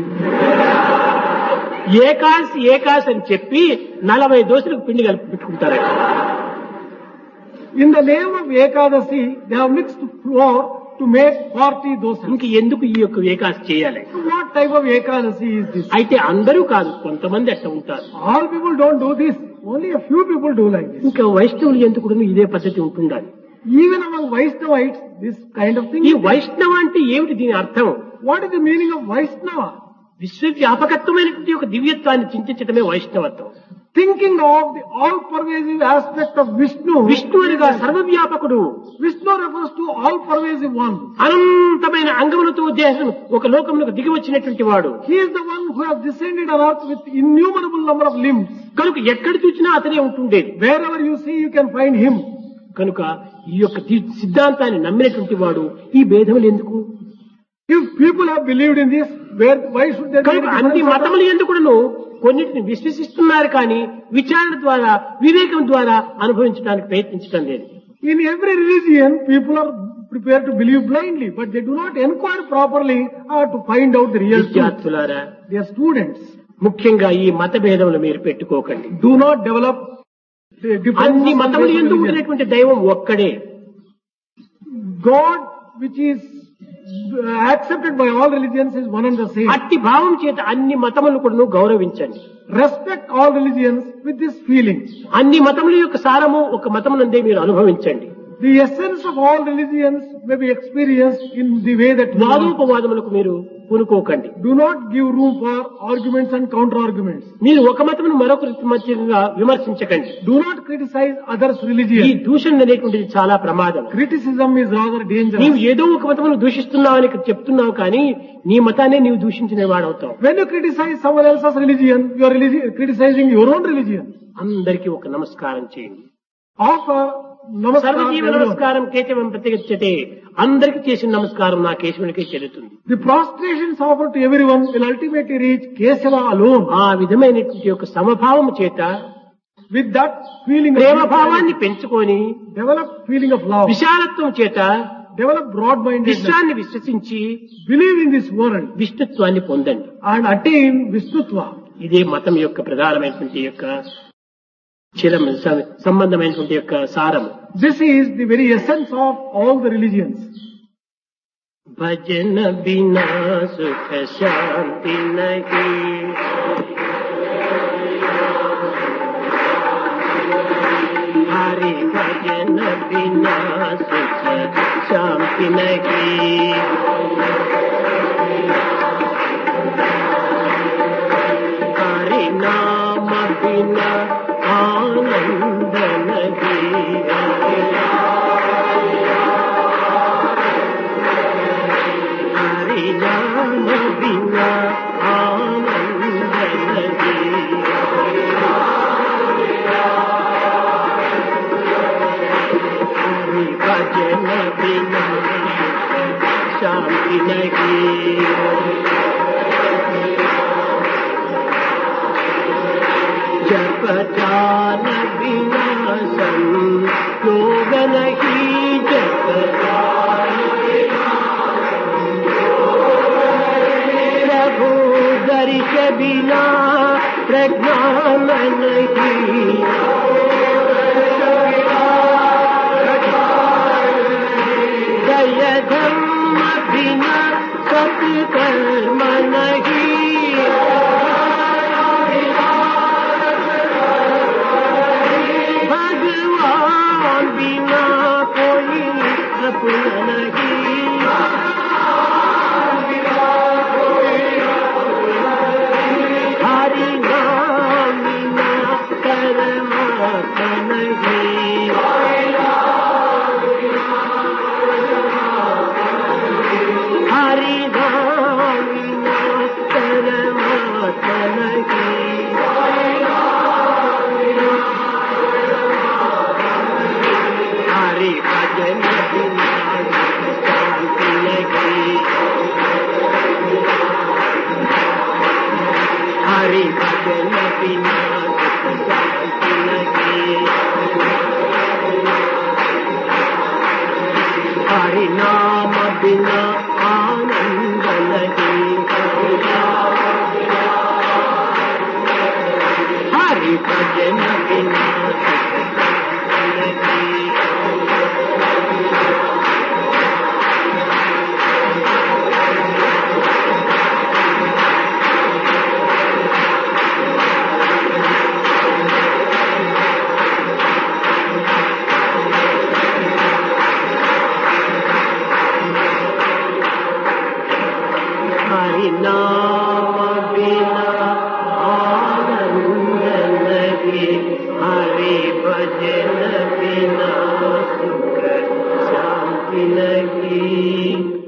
S1: ఏకాశి ఏకాశి అని చెప్పి నలభై దోశలకు పిండి కలిపి పెట్టుకుంటారు
S2: In the name of Ekadasi, they have mixed flour to make 40 dosas.
S1: ఇంక ఎందుకు ఈ యొక్క ఏకాశి చేయాలి
S2: What type of Ekadasi is this?
S1: అయితే అందరూ కాదు కొంతమంది అట్లా ఉంటారు
S2: All people don't do this. Only a few people do like this.
S1: ఇంకా వైష్ణవులు ఎందుకు ఇదే పద్ధతి ఉంటుండాలి
S2: Even among Vaishnavites, this kind of thing.
S1: ఈ
S2: is there.
S1: వైష్ణవ అంటే ఏమిటి దీని అర్థం
S2: What is the meaning of Vaishnava?
S1: విశ్వవ్యాపకత్వమైనటువంటి ఒక దివ్యత్వాన్ని చింతించడమే వైష్ణవత్వం
S2: Thinking of the all-pervasive aspect of Vishnu.
S1: Vishnu అనగా సర్వవ్యాపకుడు
S2: Vishnu refers to all-pervasive one.
S1: అనంతమైన అంగములతో దేశం ఒక లోకములకు దిగి వచ్చినటువంటి వాడు
S2: He is the one who has descended on earth with innumerable number of limbs.
S1: కనుక ఎక్కడ చూసినా అతనే ఉంటుండేది
S2: Wherever you see, you can find him.
S1: కనుక ఈ యొక్క ది- సిద్ధాంతాన్ని నమ్మినటువంటి వాడు ఈ భేదములు ఎందుకు
S2: If people have believed in this, where, why should there be
S1: కనుక
S2: any
S1: అన్ని
S2: difference?
S1: మతములు ఎందుకును కొన్నిటిని విశ్వసిస్తున్నారు కానీ విచారణ ద్వారా వివేకం ద్వారా అనుభవించడానికి ప్రయత్నించడం లేదు
S2: In every religion, people are prepared to believe blindly, but they do not inquire properly uh, to find out the real truth.
S1: విద్యార్థులారా
S2: They are students.
S1: ముఖ్యంగా ఈ మత భేదములు మీరు పెట్టుకోకండి
S2: Do not develop the
S1: అన్ని
S2: differences
S1: మతములు
S2: in
S1: ఎందుకు
S2: religion.
S1: ఉన్నటువంటి దైవం ఒక్కడే
S2: God, which is uh, accepted by all religions, is one and the same.
S1: అట్టి భావం చేత అన్ని మతములను కూడా గౌరవించండి
S2: Respect all religions with this feeling.
S1: అన్ని మతముల యొక్క సారము ఒక మతమునందే మీరు అనుభవించండి
S2: The essence of all religions may be experienced in the way that you want.
S1: వాదోపవాదములకు మీరు పూనుకోకండి
S2: Do not give room for arguments and counter arguments.
S1: మీరు ఒక మతమును మరొక మధ్యగా విమర్శించకండి
S2: Do not criticize others'
S1: ఈ
S2: religion.
S1: దూషణ అనేటువంటిది చాలా ప్రమాదం
S2: Criticism is rather
S1: నీవు
S2: dangerous.
S1: ఏదో ఒక మతమును దూషిస్తున్నావని చెప్తున్నావు కానీ నీ మతాన్ని నీవు దూషించిన వాడవుతావు
S2: When you criticize someone else's religion, you are religi- criticizing your own religion.
S1: అందరికీ ఒక నమస్కారం చేయండి
S2: Offer namaskar. to
S1: సర్వజీవ
S2: everyone.
S1: నమస్కారం కేశవం ప్రత్యేకించటే అందరికి చేసిన నమస్కారం నా కేశవునికే చెల్లుతుంది
S2: The prostrations offered to everyone will ultimately reach Kesava alone.
S1: ఆ విధమైనటువంటి యొక్క సమభావము చేత
S2: With that feeling of
S1: ప్రేమ భావాన్ని పెంచుకొని
S2: develop feeling of love,
S1: విశాలత్వం చేత
S2: develop broad-mindedness,
S1: విశ్వాన్ని విశ్వసించి
S2: believe in this world
S1: విష్ణుత్వాన్ని పొందండి
S2: and attain Vishnutva.
S1: ఇదే మతం యొక్క ప్రధానమైనటువంటి యొక్క చిరం స- సంబంధమైనటువంటి యొక్క సారం
S2: This is the very essence of all the religions.
S1: భజన బినా సుఖ శాంతి నహి హరి భజన బినా సుఖ శాంతి నహి హరి నామ బినా ఆనంద నహి హరి నామ బినా ఆనంద నహి हरि भजन बिना शांति नहीं जप ध्यान बिना संयोग नहीं जप प्रभु दर्श बिना प्रज्ञान नहीं दय धर्म बिना सत्कर्म नहीं भगवान बिना कोई अपना नहीं बिना सुख शांति लगे हरि नाम बिना आनंद लगे हरि भजन बिना सुख शांति लगे हरि नाम बिना आनंद लगे हरि भजन बिना सुख शांति लगी